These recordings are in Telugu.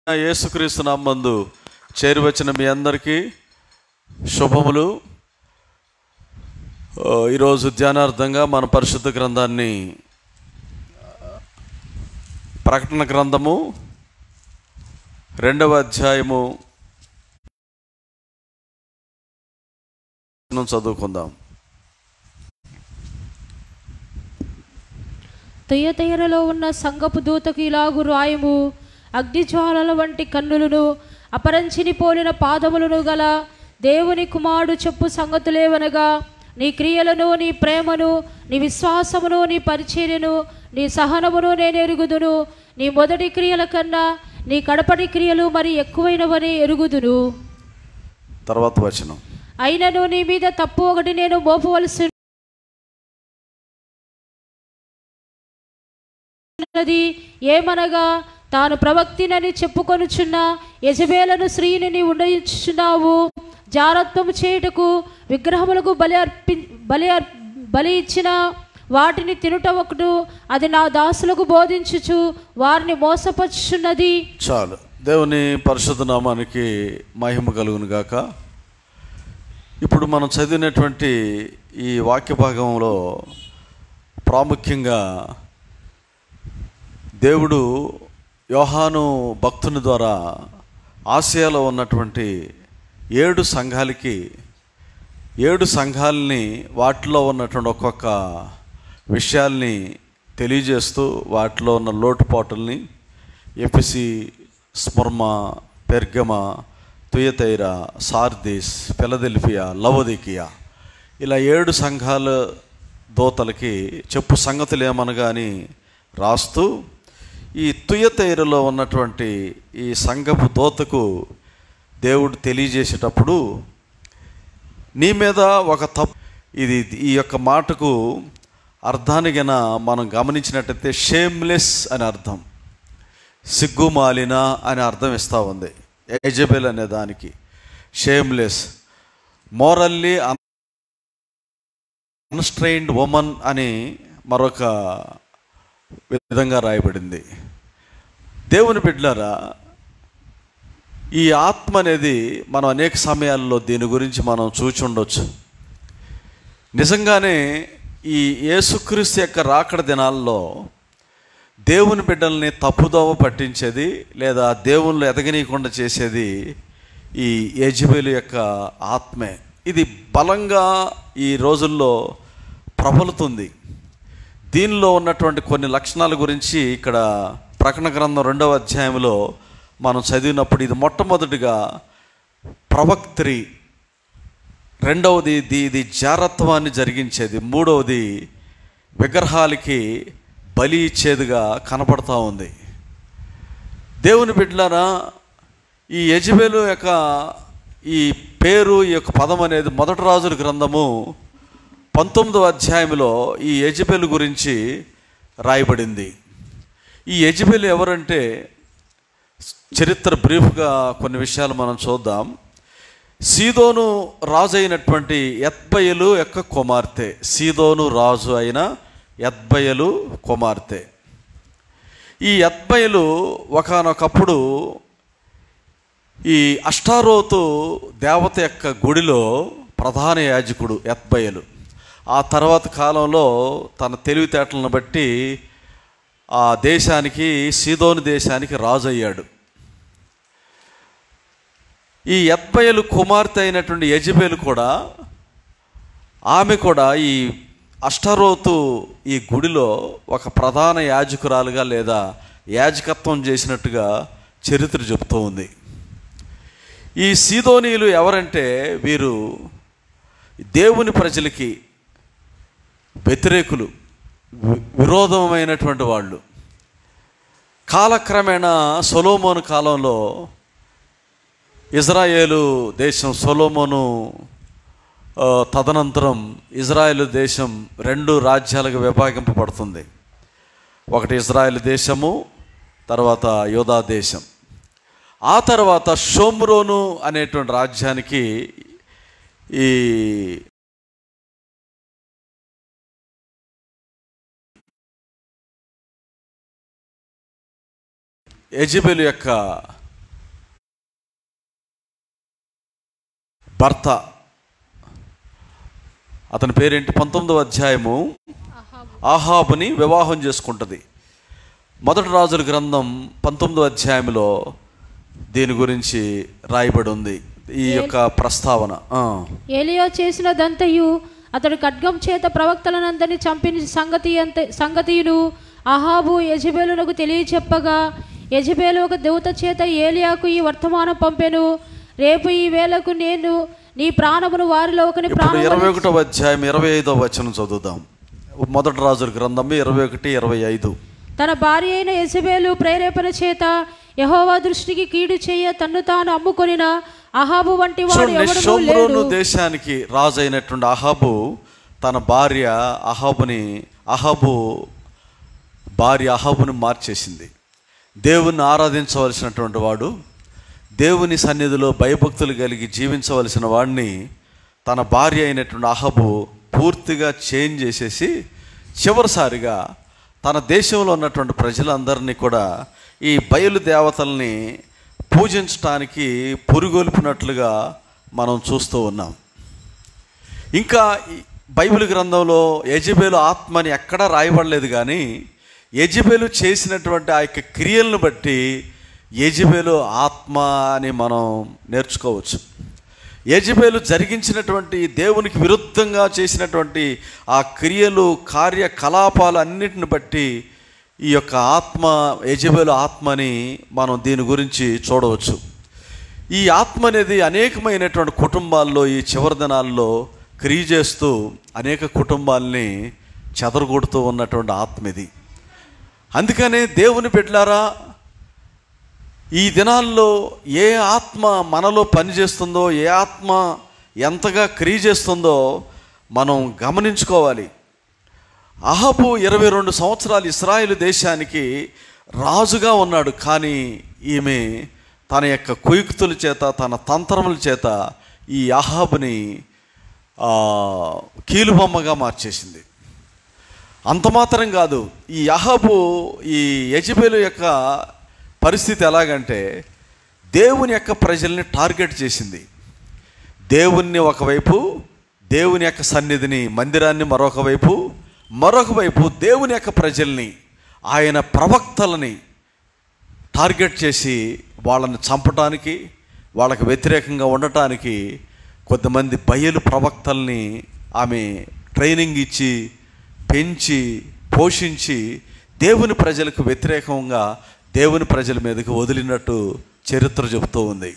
యేసుక్రీస్తు నామందు చేరువచ్చిన మీ అందరికీ శుభములు ఆ, ఈరోజు ధ్యానార్థంగా మన పరిశుద్ధ గ్రంథాన్ని ప్రకటన గ్రంథము రెండవ అధ్యాయము నుంచి చదువుకుందాం తుయ్యతెయ్యరలో ఉన్న సంగపు దూతకు ఇలాగు రాయము అగ్నిజ్వాలల వంటి కన్నులను అపరంచిని పోలిన పాదములను గల దేవుని కుమారుడు చెప్పు సంగతులేవనగా నీ క్రియలను నీ ప్రేమను నీ విశ్వాసమును నీ పరిచర్యను నీ సహనమును నేను ఎరుగుదును నీ మొదటి క్రియల కన్నా నీ కడపటి క్రియలు మరి ఎక్కువైనవని ఎరుగుదును తర్వాత వచనం అయినను నీ మీద తప్పు ఒకటి నేను మోపవలసి ఉన్నది ఏమనగా తాను ప్రవక్తినని చెప్పుకొనుచున్న యజబేలను స్త్రీని నీ ఉండచున్నావు జారత్వము చేయుటకు విగ్రహములకు బలి అర్పి బలి అర్ బలి ఇచ్చిన వాటిని తినుట ఒకటు అది నా దాసులకు బోధించుచు వారిని మోసపరుచున్నది చాలు దేవుని పరిశుద్ధ నామానికి మహిమ కలుగును గాక ఇప్పుడు మనం చదివినటువంటి ఈ వాక్య భాగంలో ప్రాముఖ్యంగా దేవుడు యోహాను భక్తుని ద్వారా ఆసియాలో ఉన్నటువంటి ఏడు సంఘాలకి ఏడు సంఘాలని వాటిలో ఉన్నటువంటి ఒక్కొక్క విషయాల్ని తెలియజేస్తూ వాటిలో ఉన్న లోటుపాటుల్ని Ephesus Smyrna Pergamum Thyatira Sardis Philadelphia Laodicea ఇలా ఏడు సంఘాల దోతలకి చెప్పు సంగతులు ఏమనగా అని రాస్తూ ఈ తుయతైరలో ఉన్నటువంటి ఈ సంఘపు దోతకు దేవుడు తెలియజేసేటప్పుడు నీ మీద ఒక తప్పు ఇది ఈ యొక్క మాటకు అర్థానిగిన మనం గమనించినట్టయితే షేమ్లెస్ అని అర్థం సిగ్గుమాలిన అని అర్థం ఇస్తూ ఉంది ఎజబెల్ అనే దానికి షేమ్లెస్ మోరల్లీ అన్స్ట్రైన్డ్ ఉమన్ అని మరొక విధంగా రాయబడింది దేవుని బిడ్డలారా ఈ ఆత్మ అనేది మనం అనేక సమయాల్లో దీని గురించి మనం చూచి ఉండొచ్చు నిజంగానే ఈ యేసుక్రీస్తు యొక్క రాకడ దినాల్లో దేవుని బిడ్డల్ని తప్పుదోవ పట్టించేది లేదా దేవుళ్ళు ఎదగనీయకుండా చేసేది ఈ యజబేలు యొక్క ఆత్మే ఇది బలంగా ఈ రోజుల్లో ప్రబలుతుంది దీనిలో ఉన్నటువంటి కొన్ని లక్షణాల గురించి ఇక్కడ ప్రకటన గ్రంథం రెండవ అధ్యాయంలో మనం చదివినప్పుడు ఇది మొట్టమొదటిగా ప్రవక్త్రి రెండవది ఇది ఇది జారత్వాన్ని జరిగించేది మూడవది విగ్రహాలకి బలి ఇచ్చేదిగా కనపడతా ఉంది దేవుని బిడ్డలారా ఈ యజబేలు యొక్క ఈ పేరు ఈ యొక్క పదం అనేది మొదటి రాజుల గ్రంథము పంతొమ్మిదవ అధ్యాయంలో ఈ యజబేలు గురించి రాయబడింది ఈ యజబేలు ఎవరంటే చరిత్ర బ్రీఫ్గా కొన్ని విషయాలు మనం చూద్దాం సీదోను రాజు అయినటువంటి ఎత్బయలు యొక్క కుమార్తె సీదోను రాజు అయిన ఎత్బయలు కుమార్తె ఈ ఎత్బయలు ఒకనొకప్పుడు ఈ అష్టారోతు దేవత యొక్క గుడిలో ప్రధాన యాజకుడు ఎత్బయలు ఆ తర్వాత కాలంలో తన తెలివితేటలను బట్టి ఆ దేశానికి సీదోను దేశానికి రాజు అయ్యాడు ఈ ఎత్బయలు కుమార్తె అయినటువంటి యజబేలు కూడా ఆమె కూడా ఈ అష్టరోతు ఈ గుడిలో ఒక ప్రధాన యాజకురాలుగా లేదా యాజకత్వం చేసినట్టుగా చరిత్ర చెబుతూ ఉంది ఈ సీదోనీయులు ఎవరంటే వీరు దేవుని ప్రజలకి వ్యతిరేకులు వి- విరోధమైనటువంటి వాళ్ళు కాలక్రమేణా సొలోమోను కాలంలో ఇజ్రాయేలు దేశం సొలోమోను ఆ, తదనంతరం ఇజ్రాయేల్ దేశం రెండు రాజ్యాలుగా విభాగింపబడుతుంది ఒకటి ఇజ్రాయెల్ దేశము తర్వాత యోధా దేశం ఆ తర్వాత షోమ్రోను అనేటువంటి రాజ్యానికి ఈ ఎజిబెల్ యొక్క భర్త అతని పేరేంటి పంతొమ్మిదవ అధ్యాయము ఆహాబుని వివాహం చేసుకుంటుంది మొదటి రాజుల గ్రంథం పంతొమ్మిదవ అధ్యాయంలో దీని గురించి రాయబడి ఉంది ఈ యొక్క ప్రస్తావన ఆ. ఏలియా చేసిన దంతయు అతడు ఖడ్గం చేత ప్రవక్తలనందరినీ చంపిన సంగతి అంత సంగతియును అహాబు యజబేలునకు తెలియచెప్పగా యజబేలు ఒక దూత చేత ఏలియాకు ఈ వర్తమానం పంపెను రేపు ఈ వేళకు నేను నీ ప్రాణమును వారిలో ఒకని ఇప్పుడు ప్రాణం ఇరవై ఒకటో అధ్యాయం ఇరవై ఐదో వచనం చదువుదాం మొదటి రాజుల గ్రంథం ఇరవై ఒకటి ఇరవై ఐదు తన భార్య అయిన యజబేలు ప్రేరేపణ చేత యహోవా దృష్టికి కీడు చేయ తన్ను తాను అమ్ముకొనిన అహాబు వంటి వాడు చూడండి ఎవడనూ షోమ్రోను లేడు దేశానికి రాజు అయినటువంటి అహాబు తన భార్య అహాబుని అహాబు భార్య అహాబుని మార్చేసింది దేవుణ్ణి ఆరాధించవలసినటువంటి వాడు దేవుని సన్నిధిలో భయభక్తులు కలిగి జీవించవలసిన వాడిని తన భార్య అయినటువంటి అహబు పూర్తిగా చేంజ్ చేసేసి చివరిసారిగా తన దేశంలో ఉన్నటువంటి ప్రజలందరినీ కూడా ఈ బయలు దేవతల్ని పూజించటానికి పురుగొల్పినట్లుగా మనం చూస్తూ ఉన్నాం ఇంకా ఈ బైబిల్ గ్రంథంలో యజబేలు ఆత్మని ఎక్కడా రాయబడలేదు కానీ యజబేలు చేసినటువంటి ఆ యొక్క క్రియలను బట్టి యజబేలు ఆత్మ అని మనం నేర్చుకోవచ్చు యజబేలు జరిగించినటువంటి దేవునికి విరుద్ధంగా చేసినటువంటి ఆ క్రియలు కార్యకలాపాలు అన్నిటిని బట్టి ఈ యొక్క ఆత్మ యజబేలు ఆత్మని మనం దీని గురించి చూడవచ్చు ఈ ఆత్మ అనేది అనేకమైనటువంటి కుటుంబాల్లో ఈ చివరి దినాల్లో క్రియ చేస్తూ అనేక కుటుంబాల్ని చెదరగొడుతూ ఉన్నటువంటి ఆత్మ ఇది అందుకనే దేవుని బిడ్డలారా ఈ దినాల్లో ఏ ఆత్మ మనలో పనిచేస్తుందో ఏ ఆత్మ ఎంతగా క్రియ చేస్తుందో మనం గమనించుకోవాలి అహబు ఇరవై రెండు సంవత్సరాలు ఇస్రాయేల్ దేశానికి రాజుగా ఉన్నాడు కానీ ఈమె తన యొక్క కుయుక్తుల చేత తన తంత్రముల చేత ఈ అహాబుని ఆ, కీలుబొమ్మగా మార్చేసింది అంత మాత్రం కాదు ఈ అహాబు ఈ యజబేలు యొక్క పరిస్థితి ఎలాగంటే దేవుని యొక్క ప్రజల్ని టార్గెట్ చేసింది దేవుణ్ణి ఒకవైపు దేవుని యొక్క సన్నిధిని మందిరాన్ని మరొక వైపు మరొక వైపు దేవుని యొక్క ప్రజల్ని ఆయన ప్రవక్తలని టార్గెట్ చేసి వాళ్ళని చంపటానికి వాళ్ళకి వ్యతిరేకంగా ఉండటానికి కొంతమంది బయలు ప్రవక్తల్ని ఆమె ట్రైనింగ్ ఇచ్చి పెంచి పోషించి దేవుని ప్రజలకు వ్యతిరేకంగా దేవుని ప్రజల మీదకి వదిలినట్టు చరిత్ర చెబుతూ ఉంది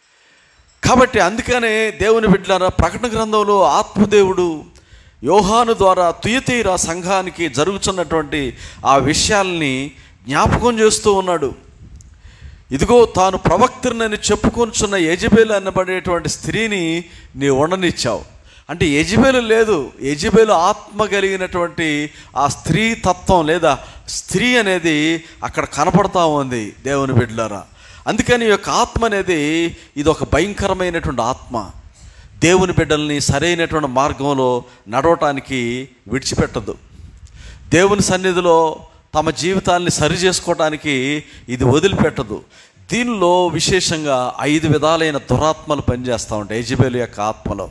కాబట్టి అందుకనే దేవుని బిడ్డలారా ప్రకటన గ్రంథంలో ఆత్మదేవుడు యోహాను ద్వారా తుయతీర సంఘానికి జరుగుతున్నటువంటి ఆ విషయాల్ని జ్ఞాపకం చేస్తూ ఉన్నాడు ఇదిగో తాను ప్రవక్తనని చెప్పుకొనిచున్న యజబేలు అనబడేటువంటి స్త్రీని నీ ఉండనిచ్చావు అంటే యజబేలు లేదు యజబేలు ఆత్మ కలిగినటువంటి ఆ స్త్రీ తత్వం లేదా స్త్రీ అనేది అక్కడ కనపడతా ఉంది దేవుని బిడ్డలారా అందుకని ఈ యొక్క ఆత్మ అనేది ఇది ఒక భయంకరమైనటువంటి ఆత్మ దేవుని బిడ్డల్ని సరైనటువంటి మార్గంలో నడవటానికి విడిచిపెట్టదు దేవుని సన్నిధిలో తమ జీవితాల్ని సరి చేసుకోవటానికి ఇది వదిలిపెట్టదు దీనిలో విశేషంగా ఐదు విధాలైన దురాత్మలు పనిచేస్తూ ఉంటాయి యజబేలు యొక్క ఆత్మలో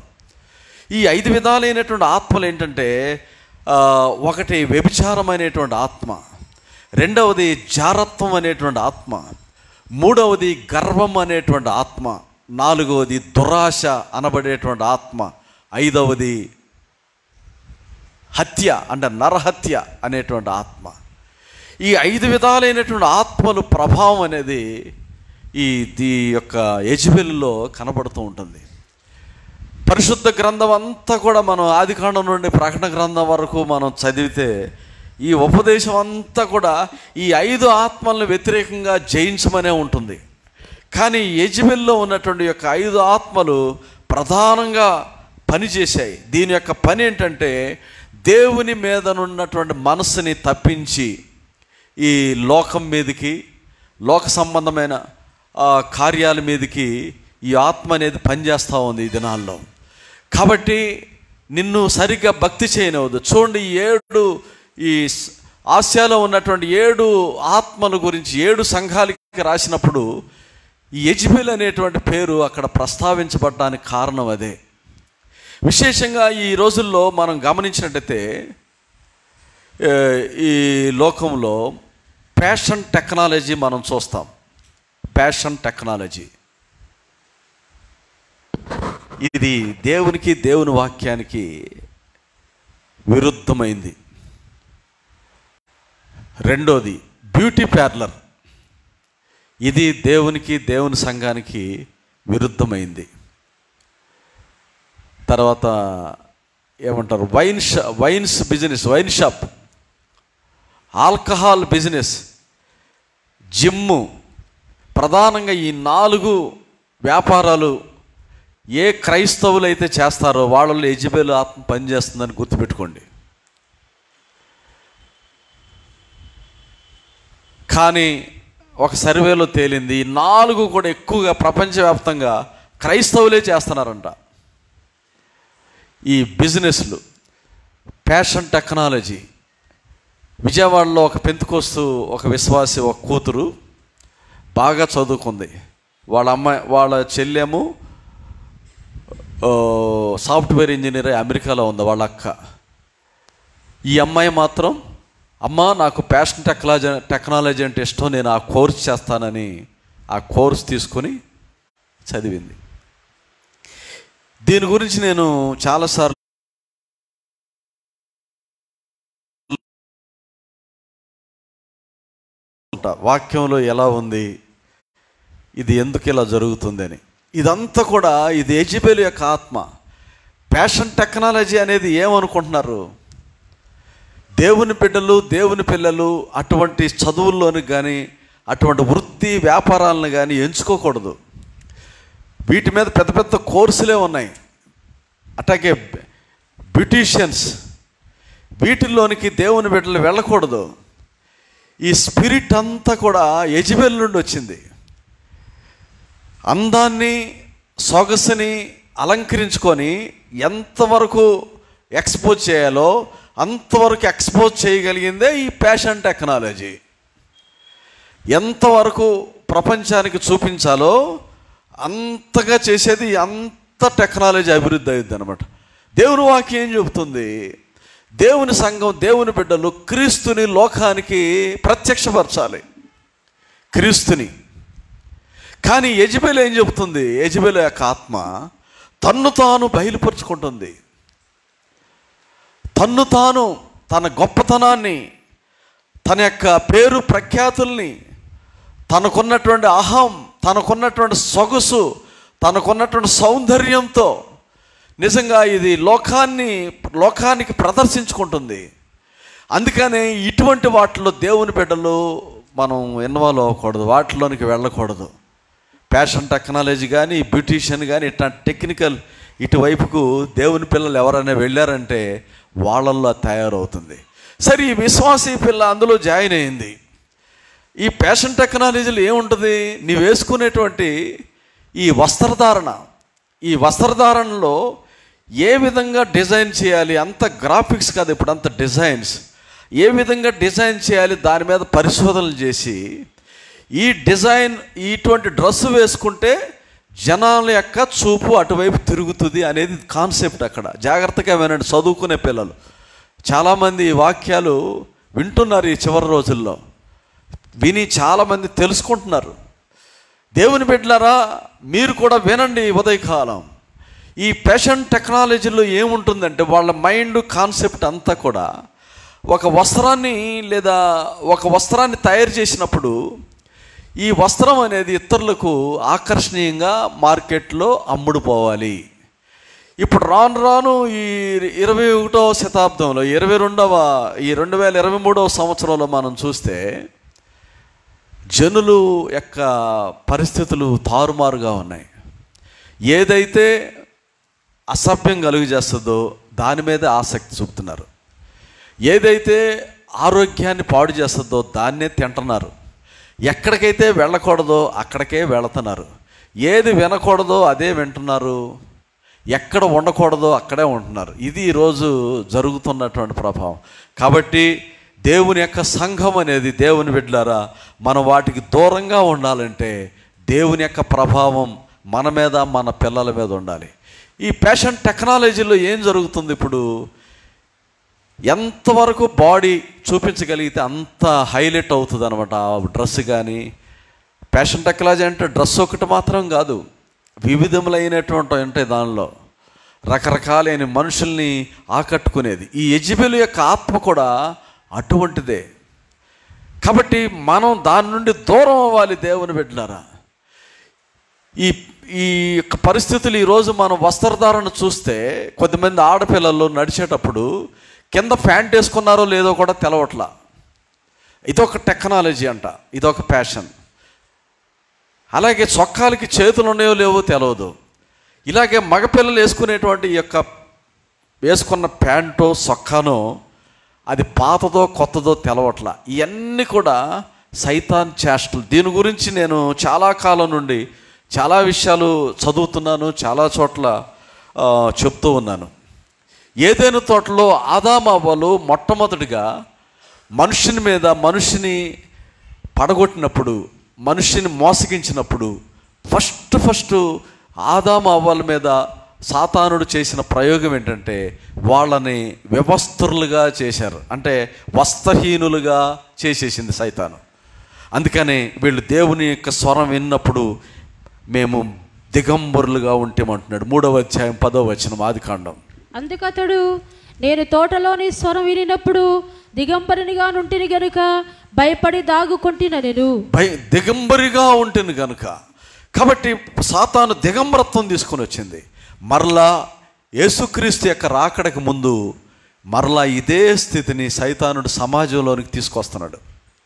ఈ ఐదు విధాలైనటువంటి ఆత్మలు ఏంటంటే ఆ, ఒకటి వ్యభిచారం అనేటువంటి ఆత్మ రెండవది జారత్వం అనేటువంటి ఆత్మ మూడవది గర్వం అనేటువంటి ఆత్మ నాలుగవది దురాశ అనబడేటువంటి ఆత్మ ఐదవది హత్య అంటే నరహత్య అనేటువంటి ఆత్మ ఈ ఐదు విధాలైనటువంటి ఆత్మలు ప్రభావం అనేది ఈ ఈ యొక్క యజ్బెల్లో కనబడుతూ ఉంటుంది పరిశుద్ధ గ్రంథం అంతా కూడా మనం ఆదికాండం నుండి ప్రకటన గ్రంథం వరకు మనం చదివితే ఈ ఉపదేశం అంతా కూడా ఈ ఐదు ఆత్మలను వ్యతిరేకంగా జయించమనే ఉంటుంది కానీ యజ్బెల్లో ఉన్నటువంటి యొక్క ఐదు ఆత్మలు ప్రధానంగా పనిచేశాయి దీని యొక్క పని ఏంటంటే దేవుని మీదనున్నటువంటి మనసుని తప్పించి ఈ లోకం మీదకి లోక సంబంధమైన ఆ, కార్యాల మీదకి ఈ ఆత్మ అనేది పనిచేస్తూ ఉంది ఈ దినాల్లో కాబట్టి నిన్ను సరిగ్గా భక్తి చేయనవద్దు చూడండి ఈ ఏడు ఈ స్- ఆసియాలో ఉన్నటువంటి ఏడు ఆత్మల గురించి ఏడు సంఘాలకి రాసినప్పుడు ఈ యజ్బేల్ అనేటువంటి పేరు అక్కడ ప్రస్తావించబడడానికి కారణం అదే విశేషంగా ఈ రోజుల్లో మనం గమనించినట్టయితే ఏ, ఈ లోకంలో ఫ్యాషన్ టెక్నాలజీ మనం చూస్తాం ఫ్యాషన్ టెక్నాలజీ ఇది దేవునికి దేవుని వాక్యానికి విరుద్ధమైంది రెండోది బ్యూటీ పార్లర్ ఇది దేవునికి దేవుని సంఘానికి విరుద్ధమైంది తర్వాత ఏమంటారు వైన్ షా wines business wine shop alcohol business gym ప్రధానంగా ఈ నాలుగు వ్యాపారాలు ఏ క్రైస్తవులు అయితే చేస్తారో వాళ్ళలో యజబేలు ఆత్మ పనిచేస్తుందని గుర్తుపెట్టుకోండి కానీ ఒక సర్వేలో తేలింది ఈ నాలుగు కూడా ఎక్కువగా ప్రపంచవ్యాప్తంగా క్రైస్తవులే చేస్తున్నారంట ఈ బిజినెస్లు ఫ్యాషన్ టెక్నాలజీ విజయవాడలో ఒక పెంతుకొస్తూ ఒక విశ్వాసి ఒక కూతురు బాగా చదువుకుంది వాళ్ళ అమ్మాయి వాళ్ళ చెల్లెము ఆ, సాఫ్ట్వేర్ ఇంజనీర్ అమెరికాలో ఉంది వాళ్ళ అక్క ఈ అమ్మాయి మాత్రం అమ్మ నాకు ప్యాషన్ టెక్నాలజీ టెక్నాలజీ అంటే ఇష్టం నేను ఆ కోర్స్ చేస్తానని ఆ కోర్స్ తీసుకొని చదివింది దీని గురించి నేను చాలాసార్లు ఉంటా. వాక్యంలో ఎలా ఉంది ఇది ఎందుకు ఇలా జరుగుతుందని ఇదంతా కూడా ఇది ఎజిబేలు యొక్క ఆత్మ ఫ్యాషన్ టెక్నాలజీ అనేది ఏమనుకుంటున్నారు దేవుని బిడ్డలు దేవుని పిల్లలు అటువంటి చదువుల్లోని కానీ అటువంటి వృత్తి వ్యాపారాలను కానీ ఎంచుకోకూడదు వీటి మీద పెద్ద పెద్ద కోర్సులే ఉన్నాయి అట్లాగే బ్యూటీషియన్స్ వీటిల్లోనికి దేవుని బిడ్డలు వెళ్ళకూడదు ఈ స్పిరిట్ అంతా కూడా యజ్బెల్ నుండి వచ్చింది అందాన్ని సొగసుని అలంకరించుకొని ఎంతవరకు ఎక్స్పోజ్ చేయాలో అంతవరకు ఎక్స్పోజ్ చేయగలిగిందే ఈ ఫ్యాషన్ టెక్నాలజీ ఎంతవరకు ప్రపంచానికి చూపించాలో అంతగా చేసేది అంత టెక్నాలజీ అభివృద్ధి అయింది అనమాట దేవుని వాక్యం ఏం చెబుతుంది దేవుని సంఘం దేవుని బిడ్డలు క్రీస్తుని లోకానికి ప్రత్యక్షపరచాలి క్రీస్తుని కానీ యజబేలు ఏం చెబుతుంది యజబేలు యొక్క ఆత్మ తన్ను తాను బయలుపరుచుకుంటుంది తన్ను తాను తన గొప్పతనాన్ని తన యొక్క పేరు ప్రఖ్యాతుల్ని తనకున్నటువంటి అహం తనకున్నటువంటి సొగసు తనకున్నటువంటి సౌందర్యంతో నిజంగా ఇది లోకాన్ని లోకానికి ప్రదర్శించుకుంటుంది అందుకనే ఇటువంటి వాటిలో దేవుని బిడ్డలు మనం ఇన్వాల్వ్ అవ్వకూడదు వాటిలోనికి వెళ్ళకూడదు ఫ్యాషన్ టెక్నాలజీ కానీ బ్యూటీషియన్ కానీ ఇట్లాంటి టెక్నికల్ ఇటువైపుకు దేవుని పిల్లలు ఎవరైనా వెళ్ళారంటే వాళ్ళల్లో తయారవుతుంది సరే ఈ విశ్వాసీ పిల్ల అందులో జాయిన్ అయింది ఈ ఫ్యాషన్ టెక్నాలజీలో ఏముంటుంది నీవు వేసుకునేటువంటి ఈ వస్త్రధారణ ఈ వస్త్రధారణలో ఏ విధంగా డిజైన్ చేయాలి అంత గ్రాఫిక్స్ కాదు ఇప్పుడు అంత డిజైన్స్ ఏ విధంగా డిజైన్ చేయాలి దాని మీద పరిశోధనలు చేసి ఈ డిజైన్ ఇటువంటి డ్రెస్ వేసుకుంటే జనాల యొక్క చూపు అటువైపు తిరుగుతుంది అనేది కాన్సెప్ట్ అక్కడ జాగ్రత్తగా వినండి చదువుకునే పిల్లలు చాలామంది ఈ వాక్యాలు వింటున్నారు ఈ చివరి రోజుల్లో విని చాలామంది తెలుసుకుంటున్నారు దేవుని బిడ్డలారా మీరు కూడా వినండి ఈ ఉదయకాలం ఈ ఫ్యాషన్ టెక్నాలజీలో ఏముంటుందంటే వాళ్ళ మైండ్ కాన్సెప్ట్ అంతా కూడా ఒక వస్త్రాన్ని లేదా ఒక వస్త్రాన్ని తయారు చేసినప్పుడు ఈ వస్త్రం అనేది ఇతరులకు ఆకర్షణీయంగా మార్కెట్లో అమ్ముడుపోవాలి ఇప్పుడు రాను రాను ఈ ఇరవై ఒకటవ శతాబ్దంలో ఇరవై రెండవ ఈ రెండు వేల ఇరవై మూడవ సంవత్సరంలో మనం చూస్తే జనులు యొక్క పరిస్థితులు తారుమారుగా ఉన్నాయి ఏదైతే అసభ్యం కలుగు చేస్తుందో దాని మీద ఆసక్తి చూపుతున్నారు ఏదైతే ఆరోగ్యాన్ని పాడు చేస్తుందో దాన్నే తింటున్నారు ఎక్కడికైతే వెళ్ళకూడదో అక్కడికే వెళుతున్నారు ఏది వినకూడదో అదే వింటున్నారు ఎక్కడ ఉండకూడదో అక్కడే ఉంటున్నారు ఇది ఈరోజు జరుగుతున్నటువంటి ప్రభావం కాబట్టి దేవుని యొక్క సంఘం అనేది దేవుని బిడ్డలారా మనం వాటికి దూరంగా ఉండాలంటే దేవుని యొక్క ప్రభావం మన మీద మన పిల్లల మీద ఉండాలి ఈ ఫ్యాషన్ టెక్నాలజీలో ఏం జరుగుతుంది ఇప్పుడు ఎంతవరకు బాడీ చూపించగలిగితే అంత హైలైట్ అవుతుంది అనమాట ఆ డ్రెస్ కానీ ఫ్యాషన్ టెక్నాలజీ అంటే డ్రెస్ ఒకటి మాత్రం కాదు వివిధములైనటువంటి ఉంటాయి దానిలో రకరకాలైన మనుషుల్ని ఆకట్టుకునేది ఈ యజ్బెలు యొక్క ఆత్మ కూడా అటువంటిదే కాబట్టి మనం దాని నుండి దూరం అవ్వాలి దేవుని బిడ్డలారా ఈ ఈ యొక్క పరిస్థితులు ఈరోజు మనం వస్త్రధారణ చూస్తే కొద్దిమంది ఆడపిల్లలు నడిచేటప్పుడు కింద ప్యాంట్ వేసుకున్నారో లేదో కూడా తెలవట్లా ఇదొక టెక్నాలజీ అంట ఇదొక ప్యాషన్ అలాగే చొక్కాలకి చేతులు ఉన్నాయో లేవో తెలియదు ఇలాగే మగపిల్లలు వేసుకునేటువంటి ఈ యొక్క వేసుకున్న ప్యాంటో సొక్కానో అది పాతదో కొత్తదో తెలవట్ల ఇవన్నీ కూడా సైతాన్ చేష్టలు దీని గురించి నేను చాలా కాలం నుండి చాలా విషయాలు చదువుతున్నాను చాలా చోట్ల ఆ, చెప్తూ ఉన్నాను ఏదైనా తోటలో ఆదామావలు మొట్టమొదటిగా మనుషుని మీద మనిషిని పడగొట్టినప్పుడు మనిషిని మోసగించినప్పుడు ఫస్ట్ ఫస్ట్ ఆదాము అవ్వల మీద సాతానుడు చేసిన ప్రయోగం ఏంటంటే వాళ్ళని వ్యవస్థరులుగా చేశారు అంటే వస్త్రహీనులుగా చేసేసింది సైతాను అందుకని వీళ్ళు దేవుని యొక్క స్వరం విన్నప్పుడు మేము దిగంబరులుగా ఉంటామంటున్నాడు మూడవ అధ్యాయం పదవ వచనం ఆది కాండం అందుకతడు నేను తోటలోని స్వరం వినినప్పుడు దిగంబరునిగా నుంటిని గనుక భయపడి దాగుకొంటిన నేను భయ దిగంబరిగా ఉంటుంది కనుక కాబట్టి సాతాను దిగంబరత్వం తీసుకొని వచ్చింది మరలా యేసుక్రీస్తు యొక్క రాకడకు ముందు మరలా ఇదే స్థితిని సైతానుడు సమాజంలోనికి తీసుకొస్తున్నాడు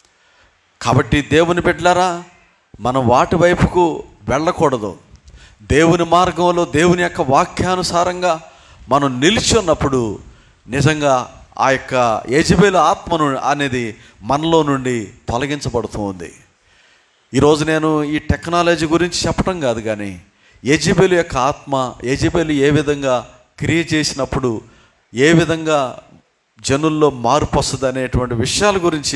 కాబట్టి దేవుని బిడ్డలారా మనం వాటి వైపుకు వెళ్ళకూడదు దేవుని మార్గంలో దేవుని యొక్క వాక్యానుసారంగా మనం నిలిచి ఉన్నప్పుడు నిజంగా ఆ యొక్క యజబేలు ఆత్మను అనేది మనలో నుండి తొలగించబడుతూ ఉంది ఈరోజు నేను ఈ టెక్నాలజీ గురించి చెప్పడం కాదు కానీ యజబేలు యొక్క ఆత్మ యజబేలు ఏ విధంగా క్రియ చేసినప్పుడు ఏ విధంగా జనుల్లో మార్పు వస్తుంది అనేటువంటి విషయాల గురించి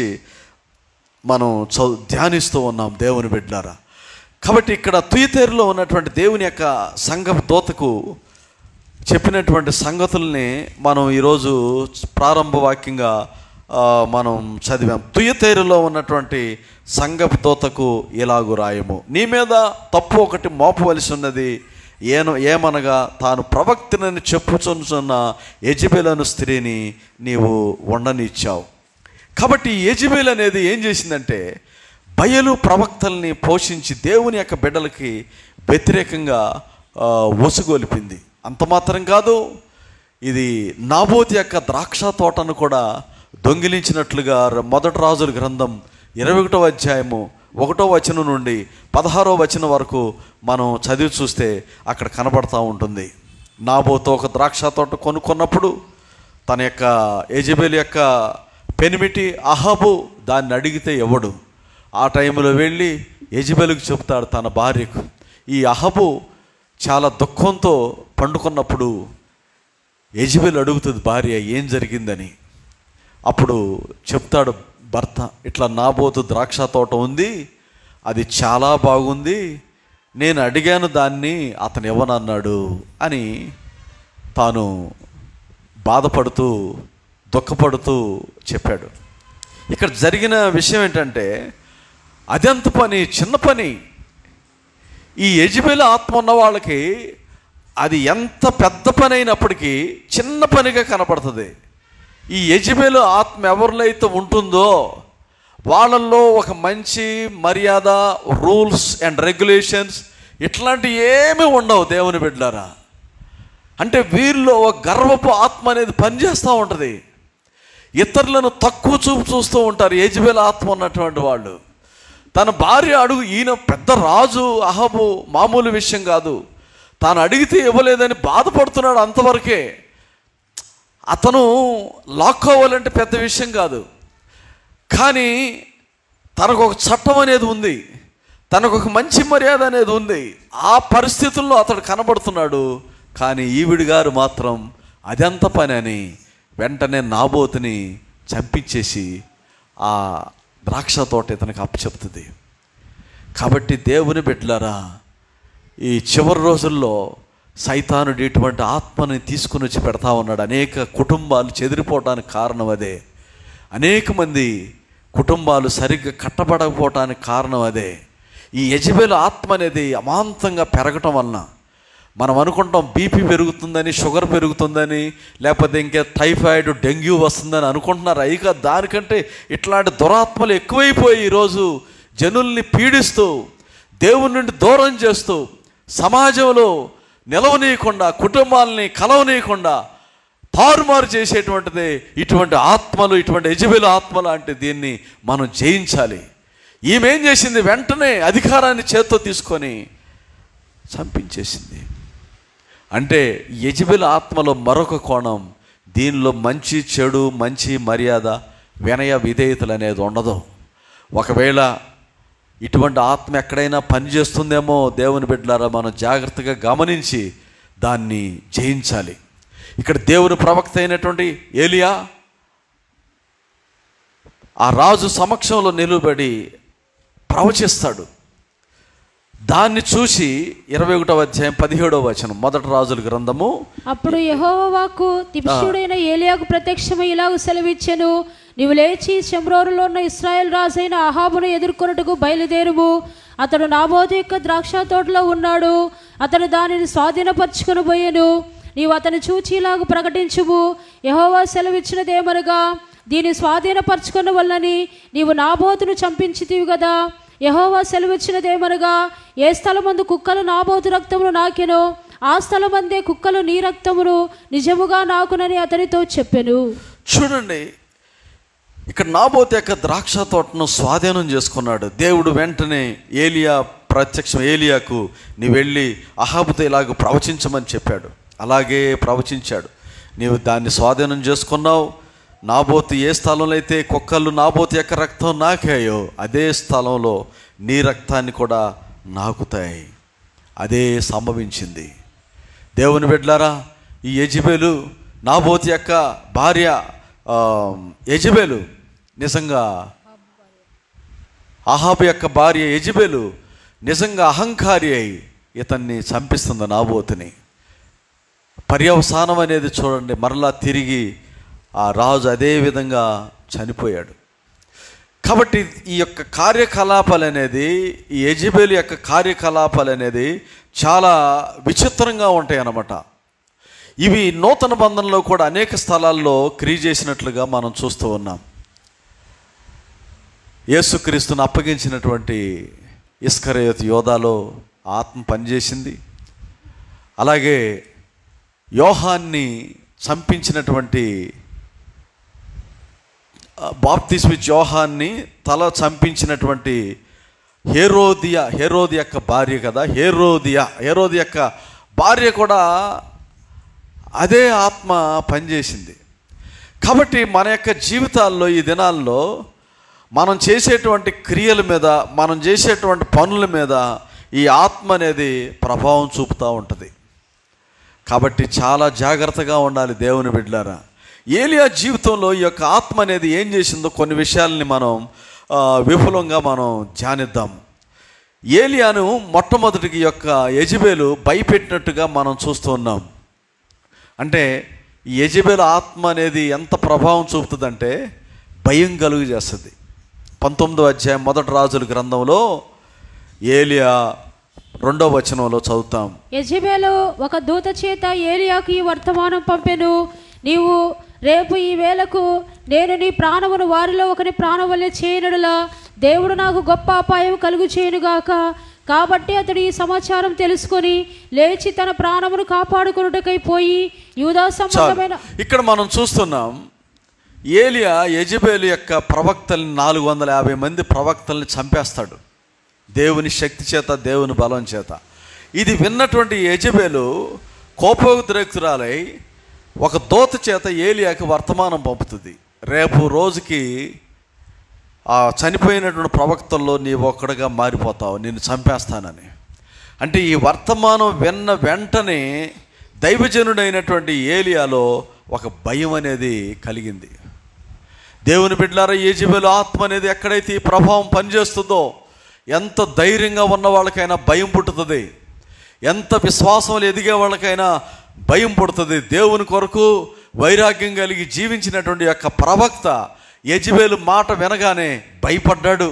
మనం చౌ ధ్యానిస్తూ ఉన్నాం దేవుని బిడ్డారా కాబట్టి ఇక్కడ తుయతేరులో ఉన్నటువంటి దేవుని యొక్క సంఘ దోతకు చెప్పినటువంటి సంగతుల్ని మనం ఈరోజు ప్రారంభ వాక్యంగా ఆ, మనం చదివాం తుయతేరులో ఉన్నటువంటి సంఘపు దోతకు ఇలాగు రాయము నీ మీద తప్పు ఒకటి మోపవలసి ఉన్నది ఏను ఏమనగా తాను ప్రవక్తనని చెప్పుచున్న యజబెలను స్త్రీని నీవు ఉండనిచ్చావు కాబట్టి ఈ యజబేల్ అనేది ఏం చేసిందంటే బయలు ప్రవక్తల్ని పోషించి దేవుని యొక్క బిడ్డలకి వ్యతిరేకంగా ఆ, ఒసుగొలిపింది అంత మాత్రం కాదు ఇది నాబోతి యొక్క ద్రాక్ష తోటను కూడా దొంగిలించినట్లుగా ర- మొదటి రాజుల గ్రంథం ఇరవై ఒకటో అధ్యాయము ఒకటో వచనం నుండి పదహారో వచనం వరకు మనం చదివి చూస్తే అక్కడ కనబడతా ఉంటుంది నాబోతో ఒక ద్రాక్ష తోట కొనుక్కున్నప్పుడు తన యొక్క యజబేల్ యొక్క పెనిమిటి అహబు దాన్ని అడిగితే ఎవడు ఆ టైంలో వెళ్ళి యజబెలుకు చెప్తాడు తన భార్యకు ఈ అహబు చాలా దుఃఖంతో పండుకున్నప్పుడు యజబెల్ అడుగుతుంది భార్య ఏం జరిగిందని అప్పుడు చెప్తాడు భర్త ఇట్లా నాబోతు ద్రాక్ష తోట ఉంది అది చాలా బాగుంది నేను అడిగాను దాన్ని అతను ఇవ్వనన్నాడు అని తాను బాధపడుతూ దుఃఖపడుతూ చెప్పాడు ఇక్కడ జరిగిన విషయం ఏంటంటే అదెంత పని చిన్న పని ఈ యజబేల ఆత్మ ఉన్న వాళ్ళకి అది ఎంత పెద్ద పని అయినప్పటికీ చిన్న పనిగా కనపడుతుంది ఈ యజబేలు ఆత్మ ఎవరిలో అయితే ఉంటుందో వాళ్ళల్లో ఒక మంచి మర్యాద రూల్స్ అండ్ రెగ్యులేషన్స్ ఇట్లాంటి ఏమీ ఉండవు దేవుని బిడ్డారా అంటే వీరిలో ఒక గర్వపు ఆత్మ అనేది పనిచేస్తూ ఉంటుంది ఇతరులను తక్కువ చూపు చూస్తూ ఉంటారు యజబేల ఆత్మ ఉన్నటువంటి వాళ్ళు తన భార్య అడుగు ఈయన పెద్ద రాజు అహబు మామూలు విషయం కాదు తాను అడిగితే ఇవ్వలేదని బాధపడుతున్నాడు అంతవరకే అతను లాక్కోవాలంటే పెద్ద విషయం కాదు కానీ తనకు ఒక చట్టం అనేది ఉంది తనకు ఒక మంచి మర్యాద అనేది ఉంది ఆ పరిస్థితుల్లో అతడు కనబడుతున్నాడు కానీ ఈవిడి గారు మాత్రం అదెంత పని అని వెంటనే నాబోతుని చంపించేసి ఆ ద్రాక్ష తోట ఇతనికి అప్పచెప్తుంది కాబట్టి దేవుని బిడ్డలారా ఈ చివరి రోజుల్లో సైతానుడు ఇటువంటి ఆత్మని తీసుకుని వచ్చి పెడతా ఉన్నాడు అనేక కుటుంబాలు చెదిరిపోవటానికి కారణం అదే అనేక మంది కుటుంబాలు సరిగ్గా కట్టబడకపోవటానికి కారణం అదే ఈ యజబేలు ఆత్మ అనేది అమాంతంగా పెరగటం వలన మనం అనుకుంటాం బీపీ పెరుగుతుందని షుగర్ పెరుగుతుందని లేకపోతే ఇంకా టైఫాయిడ్ డెంగ్యూ వస్తుందని అనుకుంటున్నారు ఇక దానికంటే ఇట్లాంటి దురాత్మలు ఎక్కువైపోయి ఈరోజు జనుల్ని పీడిస్తూ దేవుని నుండి దూరం చేస్తూ సమాజంలో నిలవనీయకుండా కుటుంబాలని కలవనీయకుండా తారుమారు చేసేటువంటిది ఇటువంటి ఆత్మలు ఇటువంటి యజబేలు ఆత్మ లాంటి దీన్ని మనం జయించాలి ఈమె ఏం చేసింది వెంటనే అధికారాన్ని చేత్తో తీసుకొని చంపించేసింది అంటే యజబెల్ ఆత్మలో మరొక కోణం దీనిలో మంచి చెడు మంచి మర్యాద వినయ విధేయతలు అనేది ఉండదు ఒకవేళ ఇటువంటి ఆత్మ ఎక్కడైనా పనిచేస్తుందేమో దేవుని బిడ్డలారా మనం జాగ్రత్తగా గమనించి దాన్ని జయించాలి ఇక్కడ దేవుని ప్రవక్త అయినటువంటి ఏలియా ఆ రాజు సమక్షంలో నిలబడి ప్రవచిస్తాడు దాన్ని చూసి ఇరవై ఒకటవ అధ్యాయం పదిహేడవ వచనం మొదటి రాజుల గ్రంథము అప్పుడు యెహోవా వాక్కు తిప్షుడైన ఏలియాకు ప్రత్యక్షమై ఇలాగ సెలవిచ్చెను నీవు లేచి శంరోరులో ఉన్న ఇస్రాయేల్ రాజైన అహాబును ఎదుర్కొనుటకు బయలుదేరువు అతడు నాబోతు యొక్క ద్రాక్ష తోటలో ఉన్నాడు అతడు దానిని స్వాధీనపరచుకుని పోయెను నీవు అతని చూచి ఇలాగ ప్రకటించుము యెహోవా సెలవిచ్చినదేమనగా దీన్ని స్వాధీనపరచుకున్న వల్లని నీవు నాబోతును చంపించితివి కదా యహోవా సెలవిచ్చినదేమనగా ఏ స్థలమందు కుక్కలు నాబోతు రక్తమును నాకెనో ఆ స్థలమందే కుక్కలు నీ రక్తమును నిజముగా నాకునని అతనితో చెప్పెను చూడండి ఇక్కడ నాబోతు యొక్క ద్రాక్ష తోటను స్వాధీనం చేసుకున్నాడు దేవుడు వెంటనే ఏలియా ప్రత్యక్షం ఏలియాకు నీ వెళ్ళి అహాబుతో ఇలాగ ప్రవచించమని చెప్పాడు అలాగే ప్రవచించాడు నీవు దాన్ని స్వాధీనం చేసుకున్నావు నాబోతు ఏ స్థలంలో అయితే కుక్కలు నాబోతు యొక్క రక్తం నాకాయో అదే స్థలంలో నీ రక్తాన్ని కూడా నాకుతాయి అదే సంభవించింది దేవుని బిడ్డలారా ఈ యజబేలు నాబోతు యొక్క భార్య ఆ, యజబేలు నిజంగా అహాబు యొక్క భార్య యజబేలు నిజంగా అహంకారి అయి ఇతన్ని చంపిస్తుంది నాబోతుని పర్యవసానం అనేది చూడండి మరలా తిరిగి ఆ రాజు అదే విధంగా చనిపోయాడు కాబట్టి ఈ యొక్క కార్యకలాపాలు అనేది ఈ యజబేలు యొక్క కార్యకలాపాలు అనేది చాలా విచిత్రంగా ఉంటాయి అన్నమాట ఇవి నూతన బంధంలో కూడా అనేక స్థలాల్లో క్రియ చేసినట్లుగా మనం చూస్తూ ఉన్నాం యేసుక్రీస్తును అప్పగించినటువంటి ఇస్కరయోత్ యోధాలో ఆత్మ పనిచేసింది అలాగే యోహాన్ని చంపించినటువంటి బాప్తిస్మిచ్ యోహాన్ని తల చంపించినటువంటి హేరోదియా హేరోది యొక్క భార్య కదా హేరోదియా హేరోది యొక్క భార్య కూడా అదే ఆత్మ పనిచేసింది కాబట్టి మన యొక్క జీవితాల్లో ఈ దినాల్లో మనం చేసేటువంటి క్రియల మీద మనం చేసేటువంటి పనుల మీద ఈ ఆత్మ అనేది ప్రభావం చూపుతూ ఉంటుంది కాబట్టి చాలా జాగ్రత్తగా ఉండాలి దేవుని బిడ్డలారా ఏలియా జీవితంలో ఈ యొక్క ఆత్మ అనేది ఏం చేసిందో కొన్ని విషయాల్ని మనం ఆ, విపులంగా మనం ధ్యానిద్దాం ఏలియాను మొట్టమొదటికి ఈ యొక్క యజబేలు భయపెట్టినట్టుగా మనం చూస్తూ ఉన్నాం అంటే ఈ యజబేలు ఆత్మ అనేది ఎంత ప్రభావం చూపుతుందంటే భయం కలుగు చేస్తుంది పంతొమ్మిదో అధ్యాయం మొదటి రాజుల గ్రంథంలో ఏలియా రెండో వచనంలో చదువుతాం యజబేలు ఒక దూత చేత ఏలియాకు ఈ వర్తమానం పంపెను నీవు రేపు ఈ వేళకు నేను నీ ప్రాణమును వారిలో ఒకరి ప్రాణం వల్లే చేయనుడులా దేవుడు నాకు గొప్ప అపాయం కలుగు చేయనుగాక కాబట్టి అతడు ఈ సమాచారం తెలుసుకొని లేచి తన ప్రాణమును కాపాడుకొనుటకై పోయి యూదా చాలు సంబంధమైన ఇక్కడ మనం చూస్తున్నాం ఏలియా యజబేలు యొక్క ప్రవక్తల్ని నాలుగు వందల యాభై మంది ప్రవక్తల్ని చంపేస్తాడు దేవుని శక్తి చేత దేవుని బలం చేత ఇది విన్నటువంటి యజబేలు కోపోద్రేక్తురాలై ఒక దోత చేత ఏలియాకి వర్తమానం పంపుతుంది రేపు రోజుకి ఆ చనిపోయినటువంటి ప్రవక్తల్లో నీ ఒక్కడిగా మారిపోతావు నిన్ను చంపేస్తానని అంటే ఈ వర్తమానం విన్న వెంటనే దైవజనుడైనటువంటి ఏలియాలో ఒక భయం అనేది కలిగింది దేవుని బిడ్డలారా ఏజిబెలు ఆత్మ అనేది ఎక్కడైతే ఈ ప్రభావం పనిచేస్తుందో ఎంత ధైర్యంగా ఉన్న వాళ్ళకైనా భయం పుట్టుతుంది ఎంత విశ్వాసంలో ఎదిగే వాళ్ళకైనా భయం పుడుతుంది దేవుని కొరకు వైరాగ్యం కలిగి జీవించినటువంటి యొక్క ప్రవక్త యజ్బేలు మాట వినగానే భయపడ్డాడు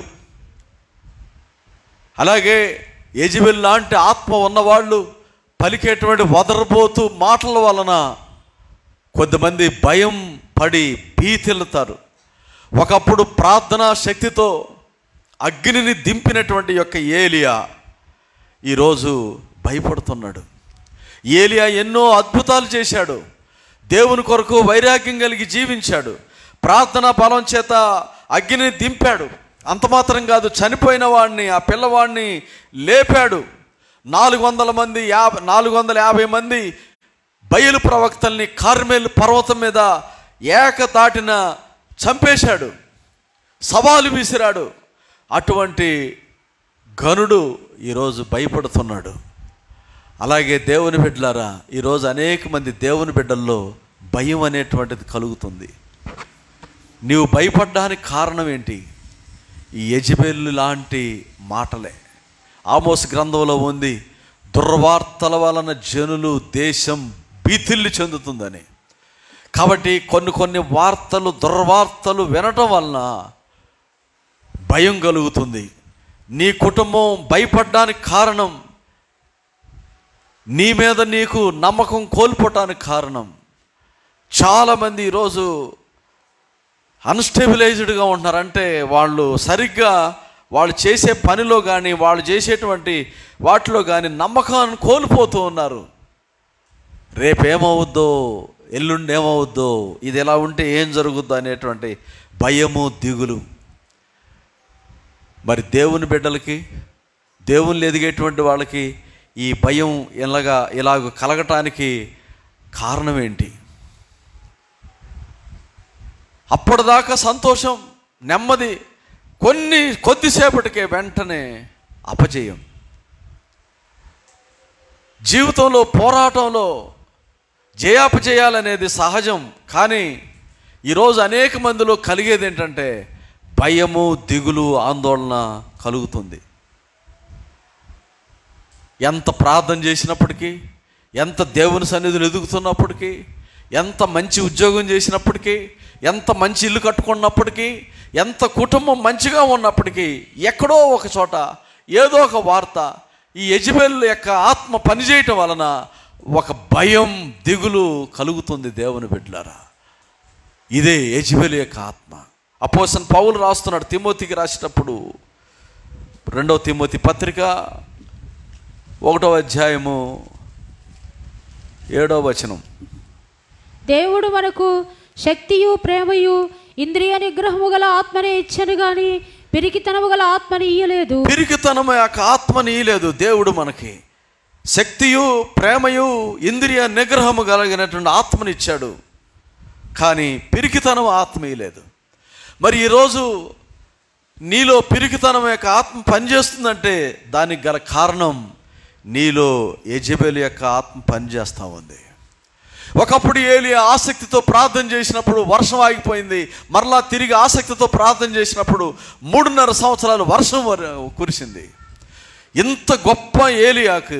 అలాగే యజ్బేల్ లాంటి ఆత్మ ఉన్నవాళ్ళు పలికేటువంటి వదరబోతు మాటల వలన కొంతమంది భయం పడి భీతిల్లుతారు ఒకప్పుడు ప్రార్థనా శక్తితో అగ్నిని దింపినటువంటి యొక్క ఏలియా ఈరోజు భయపడుతున్నాడు ఏలియా ఎన్నో అద్భుతాలు చేశాడు దేవుని కొరకు వైరాగ్యం కలిగి జీవించాడు ప్రార్థనా బలం చేత అగ్నిని దింపాడు అంత మాత్రం కాదు చనిపోయిన వాడిని ఆ పిల్లవాడిని లేపాడు నాలుగు వందల మంది యాభై నాలుగు వందల యాభై మంది బయలు ప్రవక్తల్ని కార్మేలు పర్వతం మీద ఏకతాటిన చంపేశాడు సవాలు విసిరాడు అటువంటి గనుడు ఈరోజు భయపడుతున్నాడు అలాగే దేవుని బిడ్డలారా ఈరోజు అనేక మంది దేవుని బిడ్డల్లో భయం అనేటువంటిది కలుగుతుంది నీవు భయపడ్డానికి కారణం ఏంటి ఈ యజబెల్లు లాంటి మాటలే ఆమోస్ గ్రంథంలో ఉంది దుర్వార్తల వలన జనులు దేశం భీతిల్లి చెందుతుందని కాబట్టి కొన్ని కొన్ని వార్తలు దుర్వార్తలు వినటం వలన భయం కలుగుతుంది నీ కుటుంబం భయపడడానికి కారణం నీ మీద నీకు నమ్మకం కోల్పోవటానికి కారణం చాలామంది ఈరోజు అన్స్టెబిలైజ్డ్గా ఉంటున్నారు అంటే వాళ్ళు సరిగ్గా వాళ్ళు చేసే పనిలో కానీ వాళ్ళు చేసేటువంటి వాటిలో కానీ నమ్మకాన్ని కోల్పోతూ ఉన్నారు రేపేమవుద్దో ఎల్లుండి ఏమవుద్దో ఇది ఎలా ఉంటే ఏం జరుగుద్దో అనేటువంటి భయము దిగులు మరి దేవుని బిడ్డలకి దేవుళ్ళు ఎదిగేటువంటి వాళ్ళకి ఈ భయం ఇలాగా ఇలాగ కలగటానికి కారణం ఏంటి అప్పటిదాకా సంతోషం నెమ్మది కొన్ని కొద్దిసేపటికే వెంటనే అపజయం జీవితంలో పోరాటంలో జయాపజయాలనేది సహజం కానీ ఈరోజు అనేక మందిలో కలిగేది ఏంటంటే భయము దిగులు ఆందోళన కలుగుతుంది ఎంత ప్రార్థన చేసినప్పటికీ ఎంత దేవుని సన్నిధిని ఎదుగుతున్నప్పటికీ ఎంత మంచి ఉద్యోగం చేసినప్పటికీ ఎంత మంచి ఇల్లు కట్టుకున్నప్పటికీ ఎంత కుటుంబం మంచిగా ఉన్నప్పటికీ ఎక్కడో ఒక చోట ఏదో ఒక వార్త ఈ యజబెల్ యొక్క ఆత్మ పనిచేయటం వలన ఒక భయం దిగులు కలుగుతుంది దేవుని బిడ్డలారా ఇదే యజబెల్ యొక్క ఆత్మ అపోసన్ పౌలు రాస్తున్నాడు తిమోతికి రాసేటప్పుడు రెండవ తిమోతి పత్రిక ఒకటో అధ్యాయము ఏడో వచనం దేవుడు మనకు శక్తియు ప్రేమయు ఇంద్రియ నిగ్రహము గల ఆత్మనే ఇచ్చను గాని పిరికితనము గల ఆత్మని ఇయ్యలేదు పిరికితనం యొక్క ఆత్మని లేదు దేవుడు మనకి శక్తియు ప్రేమయు ఇంద్రియ నిగ్రహము కలిగినటువంటి ఆత్మని ఇచ్చాడు కానీ పిరికితనం ఆత్మ లేదు మరి ఈరోజు నీలో పిరికితనం యొక్క ఆత్మ పనిచేస్తుందంటే దానికి గల కారణం నీలో యజబెల్ యొక్క ఆత్మ పనిచేస్తూ ఉంది ఒకప్పుడు ఏలి ఆసక్తితో ప్రార్థన చేసినప్పుడు వర్షం ఆగిపోయింది మరలా తిరిగి ఆసక్తితో ప్రార్థన చేసినప్పుడు మూడున్నర సంవత్సరాలు వర్షం వర- కురిసింది ఇంత గొప్ప ఏలియాకు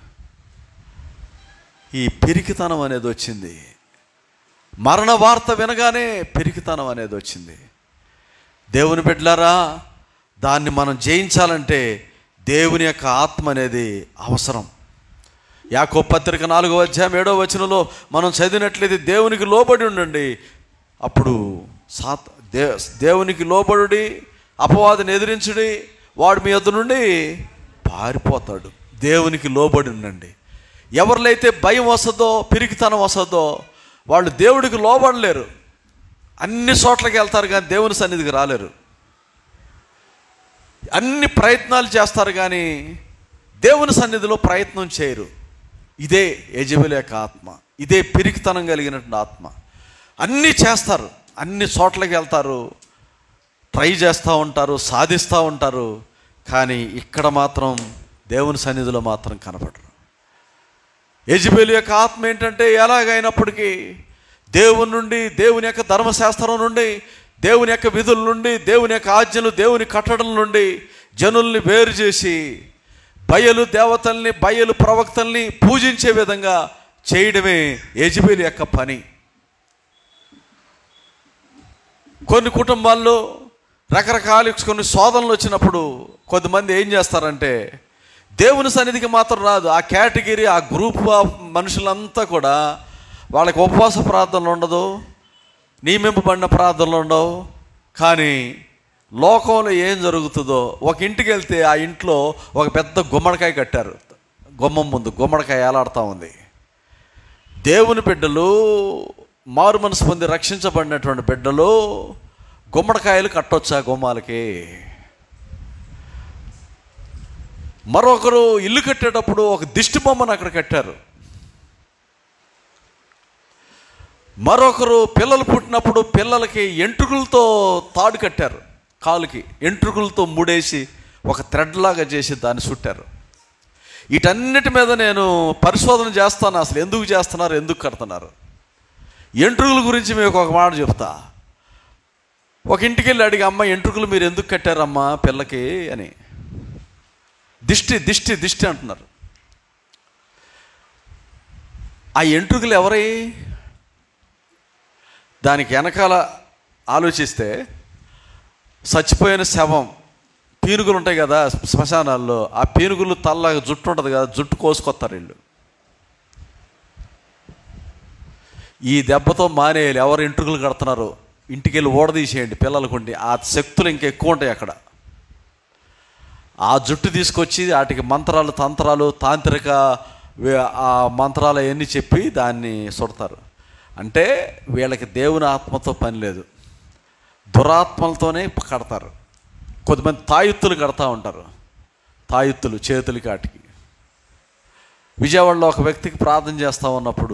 ఈ పిరికితనం అనేది వచ్చింది మరణ వార్త వినగానే పిరికితనం అనేది వచ్చింది దేవుని బిడ్డలారా దాన్ని మనం జయించాలంటే దేవుని యొక్క ఆత్మ అనేది అవసరం యాకో పత్రిక నాలుగో అధ్యాయం ఏడో వచనంలో మనం చదివినట్లయితే దేవునికి లోబడి ఉండండి అప్పుడు సాత్ దే దేవునికి లోబడి అపవాదిని ఎదిరించుడి వాడు మీ వద్ద నుండి పారిపోతాడు దేవునికి లోబడి ఉండండి ఎవరిలైతే భయం వస్తుందో పిరికితనం వస్తుందో వాళ్ళు దేవుడికి లోబడలేరు అన్ని చోట్లకి వెళ్తారు కానీ దేవుని సన్నిధికి రాలేరు అన్ని ప్రయత్నాలు చేస్తారు కానీ దేవుని సన్నిధిలో ప్రయత్నం చేయరు ఇదే యజబెల్ యొక్క ఆత్మ ఇదే పిరికితనం కలిగినటువంటి ఆత్మ అన్నీ చేస్తారు అన్ని చోట్లకి వెళ్తారు ట్రై చేస్తూ ఉంటారు సాధిస్తూ ఉంటారు కానీ ఇక్కడ మాత్రం దేవుని సన్నిధిలో మాత్రం కనపడరు యజ్బేలు యొక్క ఆత్మ ఏంటంటే ఎలాగైనప్పటికీ దేవుని నుండి దేవుని యొక్క ధర్మశాస్త్రం నుండి దేవుని యొక్క విధుల నుండి దేవుని యొక్క ఆజ్ఞలు దేవుని కట్టడల నుండి జనుల్ని వేరు చేసి బయలు దేవతల్ని బయలు ప్రవక్తల్ని పూజించే విధంగా చేయడమే యజబేలి యొక్క పని కొన్ని కుటుంబాల్లో రకరకాల కొన్ని శోధనలు వచ్చినప్పుడు కొంతమంది ఏం చేస్తారంటే దేవుని సన్నిధికి మాత్రం రాదు ఆ కేటగిరీ ఆ గ్రూప్ ఆఫ్ మనుషులంతా కూడా వాళ్ళకి ఉపవాస ప్రార్థనలు ఉండదు నియమింపబడిన ప్రార్థనలు ఉండవు కానీ లోకంలో ఏం జరుగుతుందో ఒక ఇంటికి వెళ్తే ఆ ఇంట్లో ఒక పెద్ద గుమ్మడికాయ కట్టారు గుమ్మం ముందు గుమ్మడికాయ ఏలాడుతూ ఉంది దేవుని బిడ్డలు మారు మనసు పొంది రక్షించబడినటువంటి బిడ్డలు గుమ్మడికాయలు కట్టొచ్చా గుమ్మాలకి మరొకరు ఇల్లు కట్టేటప్పుడు ఒక దిష్టి బొమ్మను అక్కడ కట్టారు మరొకరు పిల్లలు పుట్టినప్పుడు పిల్లలకి ఎంట్రుకలతో తాడు కట్టారు కాలుకి ఎంట్రుకలతో ముడేసి ఒక థ్రెడ్ లాగా చేసి దాన్ని చుట్టారు వీటన్నిటి మీద నేను పరిశోధన చేస్తాను అసలు ఎందుకు చేస్తున్నారు ఎందుకు కడుతున్నారు ఎంట్రుకల గురించి మీకు ఒక మాట చెప్తా ఒక ఇంటికి వెళ్ళి అడిగి అమ్మ ఎంట్రుకలు మీరు ఎందుకు కట్టారమ్మా పిల్లకి అని దిష్టి దిష్టి దిష్టి అంటున్నారు ఆ ఎంట్రుకలు ఎవరై దానికి వెనకాల ఆలోచిస్తే చచ్చిపోయిన శవం పీనుగులు ఉంటాయి కదా శ్మశానాల్లో ఆ పీనుగులు తల్లగా జుట్టు ఉంటుంది కదా జుట్టు కోసుకొస్తారు వీళ్ళు ఈ దెబ్బతో మానేయాలి ఎవరు ఎంట్రుకలు కడుతున్నారు ఇంటికి వెళ్ళి ఓడదీసేయండి పిల్లలకుండి ఆ శక్తులు ఇంకా ఎక్కువ ఉంటాయి అక్కడ ఆ జుట్టు తీసుకొచ్చి వాటికి మంత్రాలు తంత్రాలు తాంత్రిక వే- ఆ మంత్రాలు అవన్నీ చెప్పి దాన్ని సుడతారు అంటే వీళ్ళకి దేవుని ఆత్మతో పని లేదు దురాత్మలతోనే కడతారు కొంతమంది తాయుత్తులు కడతా ఉంటారు తాయుత్తులు చేతులకి వాటికి విజయవాడలో ఒక వ్యక్తికి ప్రార్థన చేస్తూ ఉన్నప్పుడు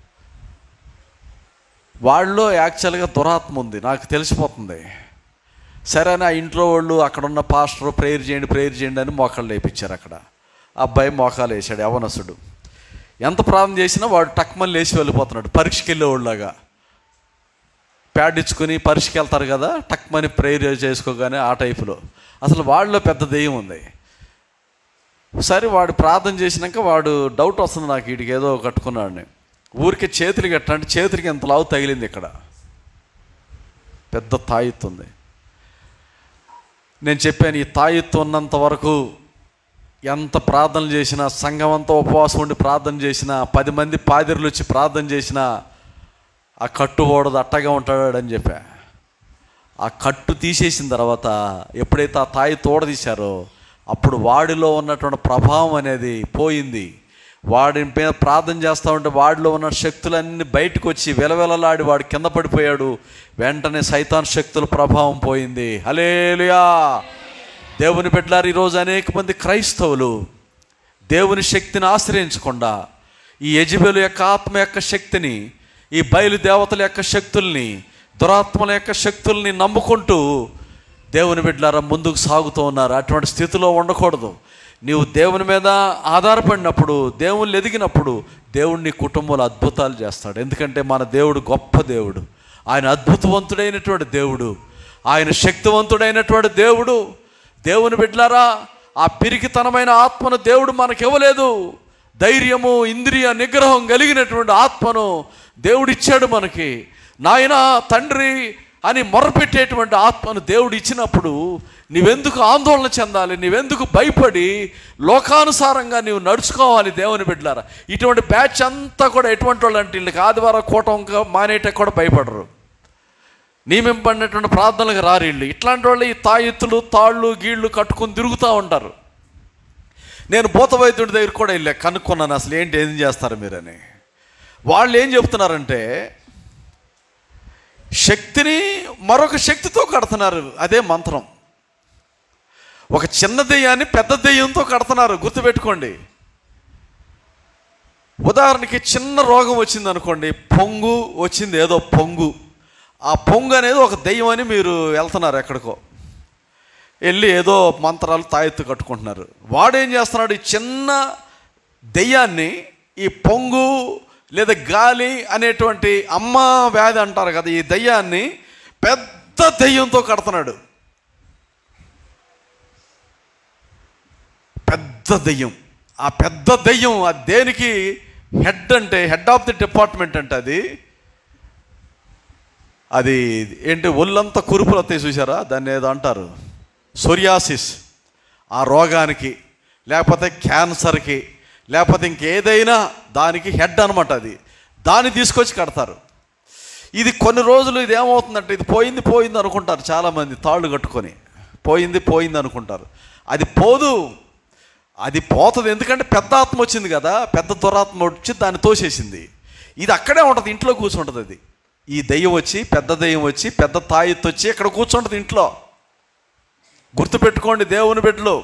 వాళ్ళలో యాక్చువల్గా దురాత్మ ఉంది నాకు తెలిసిపోతుంది సరే అని ఆ ఇంట్లో వాళ్ళు అక్కడ ఉన్న పాస్టర్ ప్రేయర్ చేయండి ప్రేయర్ చేయండి అని మోకాళ్ళు వేయించారు అక్కడ ఆ అబ్బాయి మోకాలు వేసాడు యవనసుడు ఎంత ప్రార్థన చేసినా వాడు టక్మని లేచి వెళ్ళిపోతున్నాడు పరీక్షకి వెళ్ళేవాళ్ళలాగా ప్యాడ్ ఇచ్చుకుని పరీక్షకి వెళ్తారు కదా టక్మని ప్రేయర్ చేసుకోగానే ఆ టైపులో అసలు వాళ్ళలో పెద్ద దెయ్యం ఉంది సరే వాడు ప్రార్థన చేసినాక వాడు డౌట్ వస్తుంది నాకు వీడికి ఏదో కట్టుకున్నాడని ఊరికే చేతులు కట్టంటే చేతులకి ఎంత లావు తగిలింది ఇక్కడ పెద్ద తాయెత్తు ఉంది నేను చెప్పాను ఈ తాయెత్తు ఉన్నంత వరకు ఎంత ప్రార్థన చేసినా సంఘం అంతా ఉపవాసం ఉండి ప్రార్థన చేసినా పది మంది పాదిరులు వచ్చి ప్రార్థన చేసినా ఆ కట్టు ఓడదు అట్టగా ఉంటాడు అని చెప్పా ఆ కట్టు తీసేసిన తర్వాత ఎప్పుడైతే ఆ తాయి తోడ తీశారో అప్పుడు వాడిలో ఉన్నటువంటి ప్రభావం అనేది పోయింది వాడి మీద ప్రార్థన చేస్తూ ఉంటే వాడిలో ఉన్న శక్తులన్నీ బయటకు వచ్చి వెలవెలలాడి వాడు కింద పడిపోయాడు వెంటనే సైతాన్ శక్తుల ప్రభావం పోయింది హలేలుయా దేవుని బిడ్డలారు ఈరోజు అనేక మంది క్రైస్తవులు దేవుని శక్తిని ఆశ్రయించకుండా ఈ యజబెలు యొక్క ఆత్మ యొక్క శక్తిని ఈ బయలు దేవతల యొక్క శక్తుల్ని దురాత్మల యొక్క శక్తుల్ని నమ్ముకుంటూ దేవుని బిడ్డలారా ముందుకు సాగుతూ ఉన్నారు అటువంటి స్థితిలో ఉండకూడదు నీవు దేవుని మీద ఆధారపడినప్పుడు దేవుళ్ళు ఎదిగినప్పుడు దేవుడు నీ కుటుంబంలో అద్భుతాలు చేస్తాడు ఎందుకంటే మన దేవుడు గొప్ప దేవుడు ఆయన అద్భుతవంతుడైనటువంటి దేవుడు ఆయన శక్తివంతుడైనటువంటి దేవుడు దేవుని బిడ్డలారా ఆ పిరికితనమైన ఆత్మను దేవుడు మనకి ఇవ్వలేదు ధైర్యము ఇంద్రియ నిగ్రహం కలిగినటువంటి ఆత్మను దేవుడు ఇచ్చాడు మనకి నాయన తండ్రి అని మొరపెట్టేటువంటి ఆత్మను దేవుడు ఇచ్చినప్పుడు నీవెందుకు ఆందోళన చెందాలి నీవెందుకు భయపడి లోకానుసారంగా నీవు నడుచుకోవాలి దేవుని బిడ్డలారా ఇటువంటి బ్యాచ్ అంతా కూడా ఎటువంటి వాళ్ళు అంటే వీళ్ళకి ఆదివారం కూటం మానేటకు కూడా భయపడరు నియమింపడినటువంటి ప్రార్థనలకు రారు వీళ్ళు ఇట్లాంటి వాళ్ళు ఈ తాయెత్తులు తాళ్ళు గీళ్ళు కట్టుకొని తిరుగుతూ ఉంటారు నేను భూత వైద్యుడి దగ్గర కూడా వెళ్ళా కనుక్కున్నాను అసలు ఏంటి ఏం చేస్తారు మీరని వాళ్ళు ఏం చెప్తున్నారంటే శక్తిని మరొక శక్తితో కడుతున్నారు అదే మంత్రం ఒక చిన్న దెయ్యాన్ని పెద్ద దెయ్యంతో కడుతున్నారు గుర్తుపెట్టుకోండి ఉదాహరణకి చిన్న రోగం వచ్చింది అనుకోండి పొంగు వచ్చింది ఏదో పొంగు ఆ పొంగు అనేది ఒక దెయ్యం అని మీరు వెళ్తున్నారు ఎక్కడికో వెళ్ళి ఏదో మంత్రాలు తాయెత్తు కట్టుకుంటున్నారు వాడు ఏం చేస్తున్నాడు ఈ చిన్న దెయ్యాన్ని ఈ పొంగు లేదా గాలి అనేటువంటి అమ్మ వ్యాధి అంటారు కదా ఈ దెయ్యాన్ని పెద్ద దెయ్యంతో కడుతున్నాడు పెద్ద దెయ్యం ఆ పెద్ద దెయ్యం ఆ దేనికి హెడ్ అంటే హెడ్ ఆఫ్ ది డిపార్ట్మెంట్ అంటే అది అది ఏంటి ఒళ్ళంతా కురుపులు వస్తాయి చూసారా దాన్ని ఏదో అంటారు సొరియాసిస్ ఆ రోగానికి లేకపోతే క్యాన్సర్కి లేకపోతే ఇంకేదైనా దానికి హెడ్ అనమాట అది దాన్ని తీసుకొచ్చి కడతారు ఇది కొన్ని రోజులు ఇది ఏమవుతుందంటే ఇది పోయింది పోయింది అనుకుంటారు చాలామంది తాళ్ళు కట్టుకొని పోయింది పోయింది అనుకుంటారు అది పోదు అది పోతుంది ఎందుకంటే పెద్ద ఆత్మ వచ్చింది కదా పెద్ద దురాత్మ వచ్చి దాన్ని తోసేసింది ఇది అక్కడే ఉంటుంది ఇంట్లో కూర్చుంటుంది అది ఈ దెయ్యం వచ్చి పెద్ద దెయ్యం వచ్చి పెద్ద తాయిత్తు వచ్చి ఇక్కడ కూర్చుంటుంది ఇంట్లో గుర్తుపెట్టుకోండి దేవుని బిడ్డలు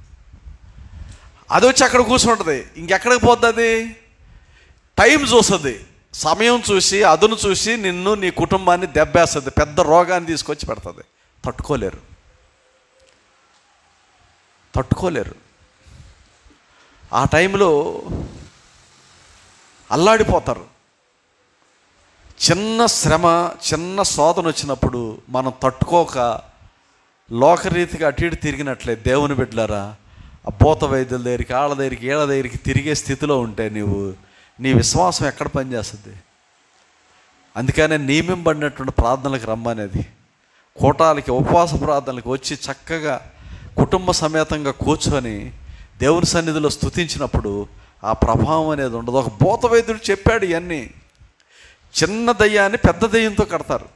అది వచ్చి అక్కడ కూర్చుంటుంది ఇంకెక్కడికి పోతుంది అది టైం చూస్తుంది సమయం చూసి అదును చూసి నిన్ను నీ కుటుంబాన్ని దెబ్బేస్తుంది పెద్ద రోగాన్ని తీసుకొచ్చి పెడుతుంది తట్టుకోలేరు తట్టుకోలేరు ఆ టైంలో అల్లాడిపోతారు చిన్న శ్రమ చిన్న శోధన వచ్చినప్పుడు మనం తట్టుకోక లోకరీతిగా అటు ఇటు తిరిగినట్లే దేవుని బిడ్డలారా ఆ భూత వైద్యుల దగ్గరికి ఆళ్ళ దగ్గరికి ఏళ్ళ దగ్గరికి తిరిగే స్థితిలో ఉంటే నీవు నీ విశ్వాసం ఎక్కడ పనిచేస్తుంది అందుకనే నియమింపడినటువంటి ప్రార్థనలకు రమ్మనేది కూటాలకి ఉపవాస ప్రార్థనలకు వచ్చి చక్కగా కుటుంబ సమేతంగా కూర్చొని దేవుని సన్నిధిలో స్తుతించినప్పుడు ఆ ప్రభావం అనేది ఉండదు ఒక భూత వైద్యుడు చెప్పాడు ఇవన్నీ చిన్న దయ్యాన్ని పెద్ద దయ్యంతో కడతారు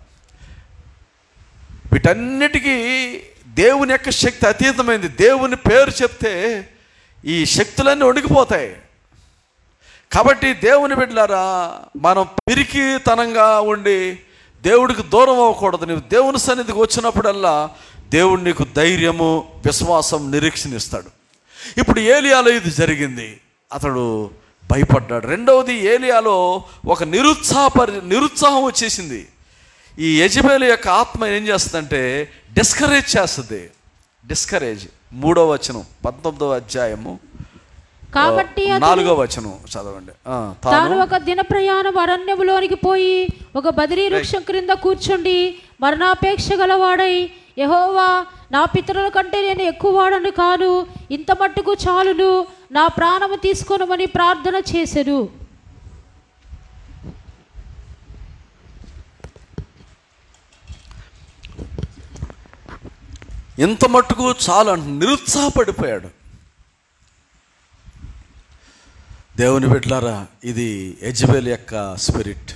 వీటన్నిటికీ దేవుని యొక్క శక్తి అతీతమైంది దేవుని పేరు చెప్తే ఈ శక్తులన్నీ వణికిపోతాయి కాబట్టి దేవుని బిడ్డలారా మనం పిరికితనంగా ఉండి దేవుడికి దూరం అవ్వకూడదు నువ్వు దేవుని సన్నిధికి వచ్చినప్పుడల్లా దేవుడు నీకు ధైర్యము విశ్వాసం నిరీక్షణ ఇస్తాడు ఇప్పుడు ఏలియాలో ఇది జరిగింది అతడు భయపడ్డాడు రెండవది ఏలియాలో ఒక నిరుత్సాహపరి నిరుత్సాహం వచ్చేసింది ఈ యజమేలు యొక్క ఆత్మ ఏం చేస్తుందంటే డిస్కరేజ్ చేస్తుంది డిస్కరేజ్ మూడో వచనం పంతొమ్మిదవ అధ్యాయము కాబట్టి అతడు నాలుగో వచనం చదవండి ఆ, తాను తాను ఒక దిన ప్రయాణం అరణ్యములోనికి పోయి ఒక బదిరీ వృక్షం క్రింద కూర్చుండి మరణాపేక్ష గలవాడై యహోవా నా పితరుల కంటే నేను ఎక్కువ వాడను కాను ఇంత మట్టుకు చాలును నా ప్రాణము తీసుకొనమని ప్రార్థన చేసెను ఇంత మట్టుకు చాలు అంట నిరుత్సాహపడిపోయాడు దేవుని బిడ్డలారా ఇది యజ్బేల్ యొక్క స్పిరిట్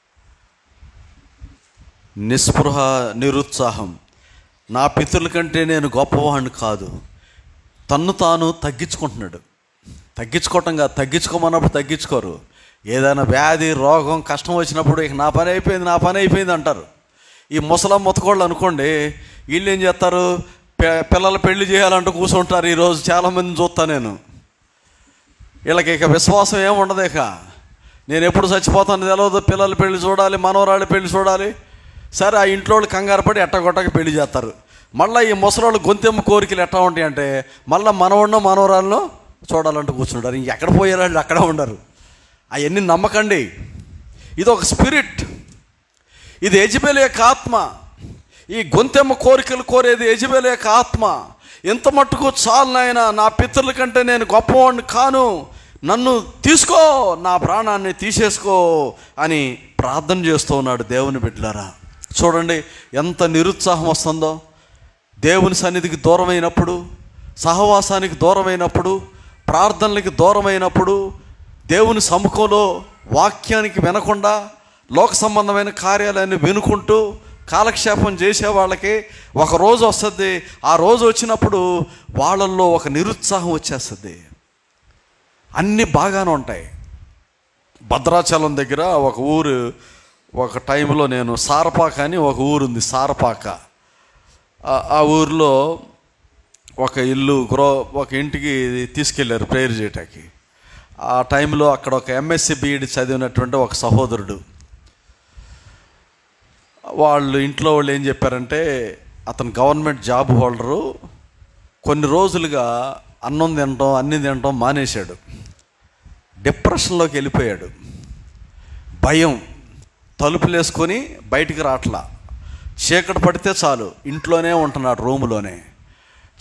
నిస్పృహ నిరుత్సాహం నా పితరుల కంటే నేను గొప్పవాడిని కాదు తన్ను తాను తగ్గించుకుంటున్నాడు తగ్గించుకోవటం కాదు తగ్గించుకోమన్నప్పుడు తగ్గించుకోరు ఏదైనా వ్యాధి రోగం కష్టం వచ్చినప్పుడు ఇక నా పని అయిపోయింది నా పని అయిపోయింది అంటారు ఈ ముసలం ముతకోళ్ళు అనుకోండి వీళ్ళు ఏం చేస్తారు పి- పిల్లల పెళ్లి చేయాలంటూ కూర్చుంటారు ఈరోజు చాలామందిని చూస్తా నేను వీళ్ళకి ఇక విశ్వాసం ఏముండదు ఇక నేను ఎప్పుడు చచ్చిపోతాను తెలియదు పిల్లల పెళ్లి చూడాలి మనవరాళ్ళ పెళ్లి చూడాలి సరే ఆ ఇంట్లో వాళ్ళు కంగారు పడి ఎట్టగొట్టక పెళ్లి చేస్తారు మళ్ళీ ఈ ముసలోళ్ళు గొంతెమ్మ కోరికలు ఎట్లా ఉంటాయి అంటే మళ్ళీ మనవడినో మనవరాలను చూడాలంటూ కూర్చుంటారు ఇంకెక్కడ పోయారు వాళ్ళు అక్కడ ఉండరు అవన్నీ నమ్మకండి ఇది ఒక స్పిరిట్ ఇది యజబేలు యొక్క ఆత్మ ఈ గొంతెమ్మ కోరికలు కోరేది యజబేలు యొక్క ఆత్మ ఎంత మట్టుకు చాలు నాయన నా పితరుల కంటే నేను గొప్పవాడిని కాను నన్ను తీసుకో నా ప్రాణాన్ని తీసేసుకో అని ప్రార్థన చేస్తూ ఉన్నాడు దేవుని బిడ్డలారా చూడండి ఎంత నిరుత్సాహం వస్తుందో దేవుని సన్నిధికి దూరమైనప్పుడు సహవాసానికి దూరమైనప్పుడు ప్రార్థనలకి దూరమైనప్పుడు దేవుని సముఖంలో వాక్యానికి వినకుండా లోక సంబంధమైన కార్యాలయాన్ని వినుకుంటూ కాలక్షేపం చేసే వాళ్ళకి ఒక రోజు వస్తుంది ఆ రోజు వచ్చినప్పుడు వాళ్ళల్లో ఒక నిరుత్సాహం వచ్చేస్తుంది అన్నీ బాగానే ఉంటాయి భద్రాచలం దగ్గర ఒక ఊరు ఒక టైంలో నేను సారపాక అని ఒక ఊరు ఉంది సారపాక ఆ- ఆ ఊరిలో ఒక ఇల్లు గ్రో ఒక ఇంటికి తీసుకెళ్ళారు ప్రేయర్ చేయటానికి ఆ టైంలో అక్కడ ఒక ఎంఎస్సి బీఈడి చదివినటువంటి ఒక సహోదరుడు వాళ్ళు ఇంట్లో వాళ్ళు ఏం చెప్పారంటే అతను గవర్నమెంట్ జాబ్ హోల్డరు కొన్ని రోజులుగా అన్నం తినటం అన్ని తినటం మానేశాడు డిప్రెషన్లోకి వెళ్ళిపోయాడు భయం తలుపులు వేసుకొని బయటికి రావట్లా చీకటి పడితే చాలు ఇంట్లోనే ఉంటున్నాడు రూములోనే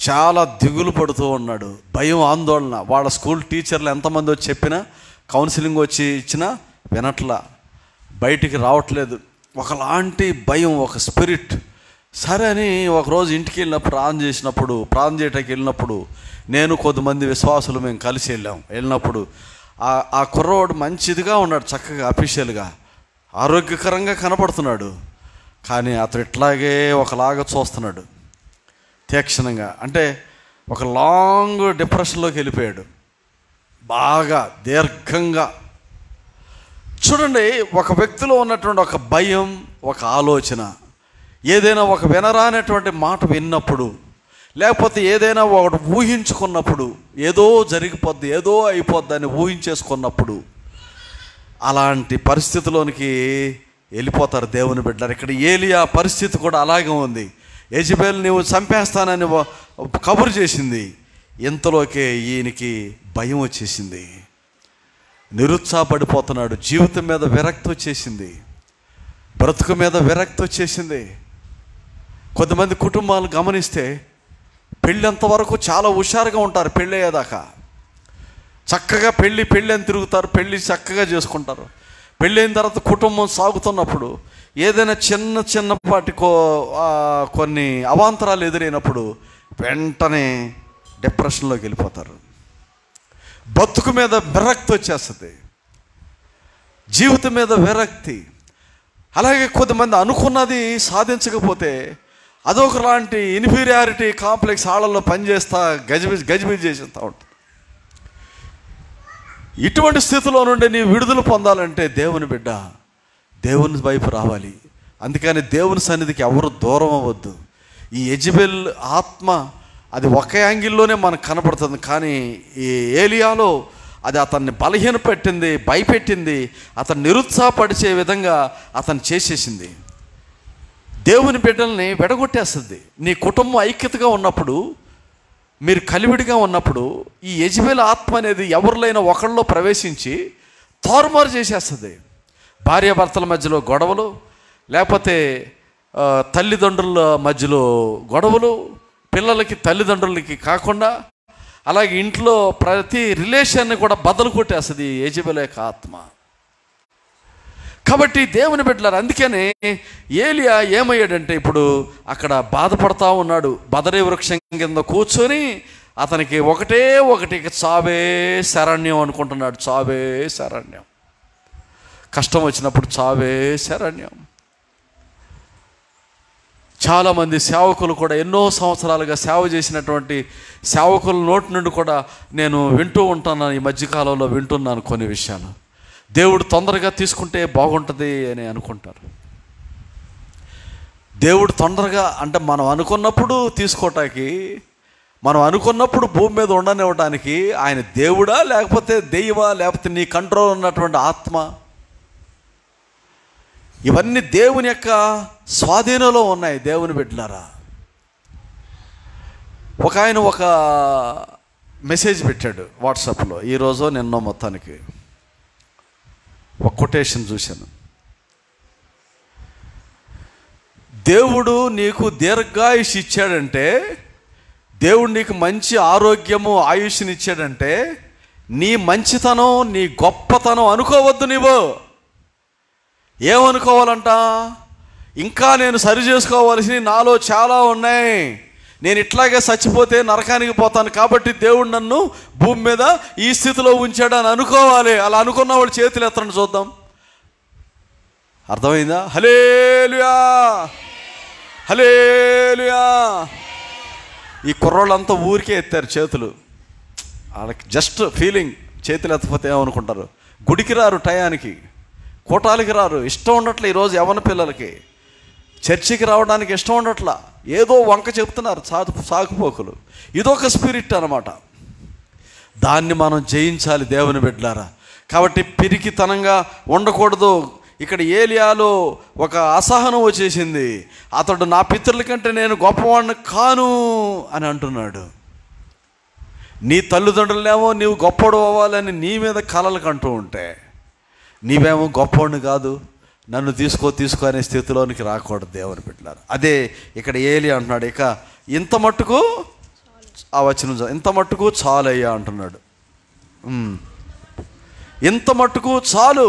చాలా దిగులు పడుతూ ఉన్నాడు భయం ఆందోళన వాళ్ళ స్కూల్ టీచర్లు ఎంతమంది వచ్చి చెప్పినా కౌన్సిలింగ్ వచ్చి ఇచ్చినా వినట్లా బయటికి రావట్లేదు ఒకలాంటి భయం ఒక స్పిరిట్ సరే అని ఒకరోజు ఇంటికి వెళ్ళినప్పుడు ప్రార్థన చేసినప్పుడు ప్రార్థన చేయటానికి వెళ్ళినప్పుడు నేను కొద్దిమంది విశ్వాసులు మేము కలిసి వెళ్ళాం వెళ్ళినప్పుడు ఆ ఆ కుర్రవాడు మంచిదిగా ఉన్నాడు చక్కగా అఫీషియల్గా ఆరోగ్యకరంగా కనపడుతున్నాడు కానీ అతడు ఇట్లాగే ఒకలాగా చూస్తున్నాడు తీక్షణంగా అంటే ఒక లాంగ్ డిప్రెషన్లోకి వెళ్ళిపోయాడు బాగా దీర్ఘంగా చూడండి ఒక వ్యక్తిలో ఉన్నటువంటి ఒక భయం ఒక ఆలోచన ఏదైనా ఒక వినరానటువంటి మాట విన్నప్పుడు లేకపోతే ఏదైనా ఒకటి ఊహించుకున్నప్పుడు ఏదో జరిగిపోద్ది ఏదో అయిపోద్ది అని ఊహించేసుకున్నప్పుడు అలాంటి పరిస్థితిలోనికి వెళ్ళిపోతారు దేవుని బిడ్డలు ఇక్కడ ఏలియా పరిస్థితి కూడా అలాగే ఉంది యజబేల్ నీవు చంపేస్తానని వ- కబురు చేసింది ఇంతలోకే ఈయనకి భయం వచ్చేసింది నిరుత్సాహపడిపోతున్నాడు జీవితం మీద విరక్తి వచ్చేసింది బ్రతుకు మీద విరక్తి వచ్చేసింది కొంతమంది కుటుంబాలు గమనిస్తే పెళ్ళంత వరకు చాలా హుషారుగా ఉంటారు పెళ్ళి అయ్యేదాకా చక్కగా పెళ్ళి పెళ్ళి అని తిరుగుతారు పెళ్ళి చక్కగా చేసుకుంటారు పెళ్ళైన తర్వాత కుటుంబం సాగుతున్నప్పుడు ఏదైనా చిన్న చిన్నపాటి కో ఆ, కొన్ని అవాంతరాలు ఎదురైనప్పుడు వెంటనే డిప్రెషన్లోకి వెళ్ళిపోతారు బతుకు మీద విరక్తి వచ్చేస్తుంది జీవితం మీద విరక్తి అలాగే కొంతమంది అనుకున్నది సాధించకపోతే అదొకలాంటి ఇన్ఫీరియారిటీ కాంప్లెక్స్ ఆళ్ళల్లో పనిచేస్తా గజిబిజి గజిబిజి చేసేస్తూ ఉంటుంది ఇటువంటి స్థితిలో నుండి నీ విడుదల పొందాలంటే దేవుని బిడ్డ దేవుని వైపు రావాలి అందుకని దేవుని సన్నిధికి ఎవరు దూరం అవ్వద్దు ఈ ఎజిబెల్ ఆత్మ అది ఒక యాంగిల్లోనే మనకు కనపడుతుంది కానీ ఈ ఏలియాలో అది అతన్ని బలహీన పెట్టింది భయపెట్టింది అతను నిరుత్సాహపరిచే విధంగా అతను చేసేసింది దేవుని బిడ్డల్ని వెడగొట్టేస్తుంది నీ కుటుంబం ఐక్యతగా ఉన్నప్పుడు మీరు కలివిడిగా ఉన్నప్పుడు ఈ యజ్బేల ఆత్మ అనేది ఎవరిలైనా ఒకళ్ళలో ప్రవేశించి తారుమారు చేసేస్తుంది భార్యాభర్తల మధ్యలో గొడవలు లేకపోతే ఆ, తల్లిదండ్రుల మధ్యలో గొడవలు పిల్లలకి తల్లిదండ్రులకి కాకుండా అలాగే ఇంట్లో ప్రతి రిలేషన్ని కూడా బదలు కొట్టేస్తుంది ఈ యజబెల యొక్క ఆత్మ కాబట్టి దేవుని బిడ్డలారు అందుకనే ఏలియా ఏమయ్యాడంటే ఇప్పుడు అక్కడ బాధపడతా ఉన్నాడు బదరీ వృక్షం కింద కూర్చొని అతనికి ఒకటే ఒకటి ఇక చావే శరణ్యం అనుకుంటున్నాడు చావే శరణ్యం కష్టం వచ్చినప్పుడు చావే శరణ్యం చాలామంది సేవకులు కూడా ఎన్నో సంవత్సరాలుగా సేవ చేసినటువంటి సేవకుల నోటి నుండి కూడా నేను వింటూ ఉంటాను ఈ మధ్యకాలంలో వింటున్నాను కొన్ని విషయాలు దేవుడు తొందరగా తీసుకుంటే బాగుంటుంది అని అనుకుంటారు దేవుడు తొందరగా అంటే మనం అనుకున్నప్పుడు తీసుకోవటానికి మనం అనుకున్నప్పుడు భూమి మీద ఉండనివ్వడానికి ఆయన దేవుడా లేకపోతే దెయ్యమా లేకపోతే నీ కంట్రోల్ ఉన్నటువంటి ఆత్మ ఇవన్నీ దేవుని యొక్క స్వాధీనంలో ఉన్నాయి దేవుని బిడ్డలారా ఒక ఆయన ఒక మెసేజ్ పెట్టాడు వాట్సాప్లో ఈరోజు నిన్న మొత్తానికి ఒక కొటేషన్ చూశాను దేవుడు నీకు దీర్ఘాయుష్ ఇచ్చాడంటే దేవుడు నీకు మంచి ఆరోగ్యము ఆయుష్ని ఇచ్చాడంటే నీ మంచితనం నీ గొప్పతనం అనుకోవద్దు నీవు ఏమనుకోవాలంట ఇంకా నేను సరి చేసుకోవాల్సినవి నాలో చాలా ఉన్నాయి నేను ఇట్లాగే చచ్చిపోతే నరకానికి పోతాను కాబట్టి దేవుడు నన్ను భూమి మీద ఈ స్థితిలో ఉంచాడని అనుకోవాలి అలా అనుకున్న వాళ్ళు చేతులు ఎత్తండి చూద్దాం అర్థమైందా హలేలుయా హలేలుయా ఈ కుర్రోళ్ళంతా ఊరికే ఎత్తారు చేతులు వాళ్ళకి జస్ట్ ఫీలింగ్ చేతులు ఎత్తపోతే ఏమనుకుంటారు గుడికి రారు టయానికి కూటాలకి రారు ఇష్టం ఉండట్లే ఈరోజు యవన పిల్లలకి చర్చికి రావడానికి ఇష్టం ఉండట్లా ఏదో వంక చెప్తున్నారు సాగు సాగుపోకులు ఇదొక స్పిరిట్ అనమాట దాన్ని మనం జయించాలి దేవుని బిడ్డలారా కాబట్టి పిరికితనంగా ఉండకూడదు ఇక్కడ ఏలియాలో ఒక అసహనం వచ్చేసింది అతడు నా పితరుల కంటే నేను గొప్పవాడిని కాను అని అంటున్నాడు నీ తల్లిదండ్రులేమో నీవు గొప్పడు అవ్వాలని నీ మీద కలలు కంటూ ఉంటే నీవేమో గొప్పవాడిని కాదు నన్ను తీసుకో తీసుకో అనే స్థితిలోనికి రాకూడదు దేవుని బిడ్డలారు అదే ఇక్కడ ఏలి అంటున్నాడు ఇక ఇంత మట్టుకు ఆ వచనం చదువు. ఇంత మట్టుకు చాలయ్యా అంటున్నాడు ఉమ్. ఇంత మట్టుకు చాలు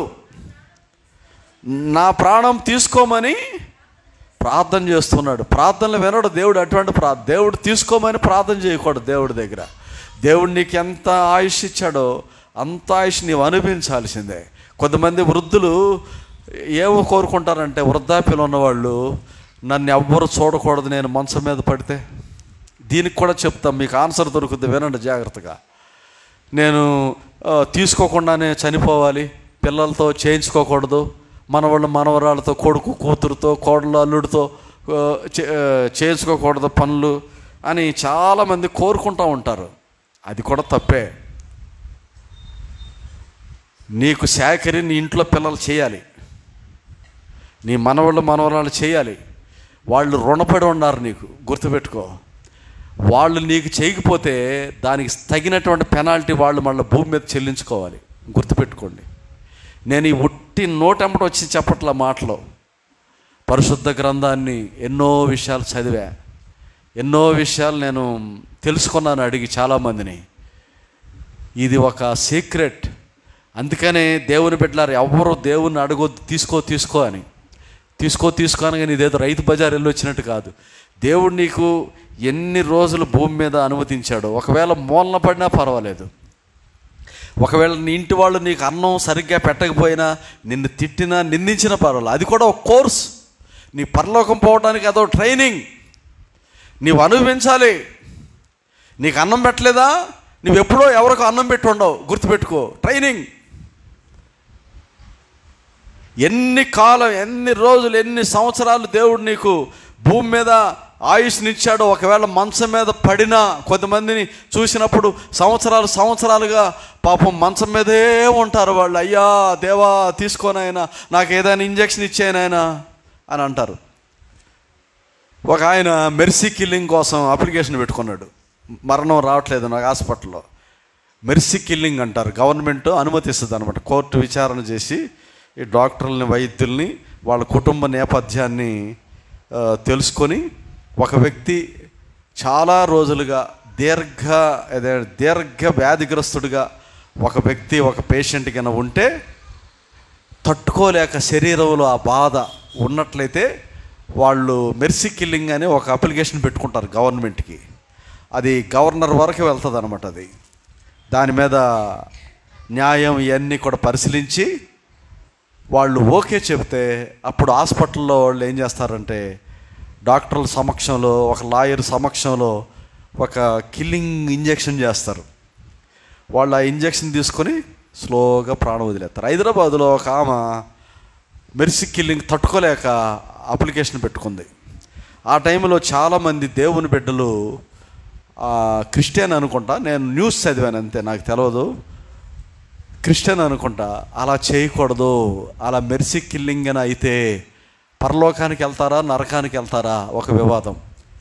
నా ప్రాణం తీసుకోమని ప్రార్థన చేస్తున్నాడు ప్రార్థనలు వినడు దేవుడు అటువంటి ప్రా దేవుడు తీసుకోమని ప్రార్థన చేయకూడదు దేవుడి దగ్గర దేవుడు నీకు ఎంత ఆయుష్ ఇచ్చాడో అంత ఆయుష్ నీవు అనుభవించాల్సిందే కొంతమంది వృద్ధులు ఏమో కోరుకుంటారంటే వృద్ధాప్యలు ఉన్నవాళ్ళు నన్ను ఎవ్వరు చూడకూడదు నేను మంచం మీద పడితే దీనికి కూడా చెప్తాం మీకు ఆన్సర్ దొరుకుతుంది వినండి జాగ్రత్తగా నేను ఆ, తీసుకోకుండానే చనిపోవాలి పిల్లలతో చేయించుకోకూడదు మనవాళ్ళు మనవరాళ్ళతో కొడుకు కూతురుతో కోడలు అల్లుడితో ఆ, చే- ఆ, చేయించుకోకూడదు పనులు అని చాలామంది కోరుకుంటూ ఉంటారు అది కూడా తప్పే నీకు శాఖరి నీ ఇంట్లో పిల్లలు చేయాలి నీ మనవాళ్ళు మనవరాలు చేయాలి వాళ్ళు రుణపడి ఉన్నారు నీకు గుర్తుపెట్టుకో వాళ్ళు నీకు చేయకపోతే దానికి తగినటువంటి పెనాల్టీ వాళ్ళు మళ్ళీ భూమి మీద చెల్లించుకోవాలి గుర్తుపెట్టుకోండి నేను ఈ ఉట్టి నోటెంబట వచ్చి చెప్పట్ల మాటలో పరిశుద్ధ గ్రంథాన్ని ఎన్నో విషయాలు చదివా ఎన్నో విషయాలు నేను తెలుసుకున్నాను అడిగి చాలామందిని ఇది ఒక సీక్రెట్ అందుకనే దేవుని బిడ్డలారు ఎవ్వరూ దేవుని అడగొద్దు తీసుకో తీసుకో అని తీసుకో తీసుకో అని కానీ ఇదేదో రైతు బజార్ వెళ్ళి వచ్చినట్టు కాదు దేవుడు నీకు ఎన్ని రోజులు భూమి మీద అనుమతించాడో ఒకవేళ మూలన పడినా పర్వాలేదు ఒకవేళ నీ ఇంటి వాళ్ళు నీకు అన్నం సరిగ్గా పెట్టకపోయినా నిన్ను తిట్టినా నిందించినా పర్వాలేదు అది కూడా ఒక కోర్స్ నీ పరలోకం పోవడానికి అదో ట్రైనింగ్ నీవు అనుభవించాలి నీకు అన్నం పెట్టలేదా నువ్వు ఎప్పుడో ఎవరికో అన్నం పెట్టి ఉండవు గుర్తుపెట్టుకో ట్రైనింగ్ ఎన్ని కాలం ఎన్ని రోజులు ఎన్ని సంవత్సరాలు దేవుడు నీకు భూమి మీద ఆయుష్నిచ్చాడో ఒకవేళ మంచం మీద పడినా కొంతమందిని చూసినప్పుడు సంవత్సరాలు సంవత్సరాలుగా పాపం మంచం మీదే ఉంటారు వాళ్ళు అయ్యా దేవా తీసుకోనాయనా నాకు ఏదైనా ఇంజక్షన్ ఇచ్చాయనాయనా అని అంటారు ఒక ఆయన మెర్సీ కిల్లింగ్ కోసం అప్లికేషన్ పెట్టుకున్నాడు మరణం రావట్లేదు నాకు హాస్పిటల్లో మెర్సీ కిల్లింగ్ అంటారు గవర్నమెంట్ అనుమతిస్తుంది అనమాట కోర్టు విచారణ చేసి ఈ డాక్టర్లని వైద్యుల్ని వాళ్ళ కుటుంబ నేపథ్యాన్ని ఆ, తెలుసుకొని ఒక వ్యక్తి చాలా రోజులుగా దీర్ఘ అదే దీర్ఘ వ్యాధిగ్రస్తుడిగా ఒక వ్యక్తి ఒక పేషెంట్ కింద ఉంటే తట్టుకోలేక శరీరంలో ఆ బాధ ఉన్నట్లయితే వాళ్ళు మెర్సీ కిల్లింగ్ అని ఒక అప్లికేషన్ పెట్టుకుంటారు గవర్నమెంట్కి అది గవర్నర్ వరకు వెళ్తుంది అనమాట అది దాని మీద న్యాయం ఇవన్నీ కూడా పరిశీలించి వాళ్ళు ఓకే చెప్తే అప్పుడు హాస్పిటల్లో వాళ్ళు ఏం చేస్తారంటే డాక్టర్ల సమక్షంలో ఒక లాయర్ సమక్షంలో ఒక కిల్లింగ్ ఇంజెక్షన్ చేస్తారు వాళ్ళు ఆ ఇంజెక్షన్ తీసుకొని స్లోగా ప్రాణం వదిలేస్తారు హైదరాబాదులో ఒక ఆమె మెర్సీ కిల్లింగ్ తట్టుకోలేక అప్లికేషన్ పెట్టుకుంది ఆ టైంలో చాలామంది దేవుని బిడ్డలు ఆ, క్రిస్టియన్ అనుకుంటా నేను న్యూస్ చదివాను అంతే నాకు తెలియదు క్రిస్టియన్ అనుకుంటా అలా చేయకూడదు అలా మెర్సీ కిల్లింగ్ అని అయితే పరలోకానికి వెళ్తారా నరకానికి వెళ్తారా ఒక వివాదం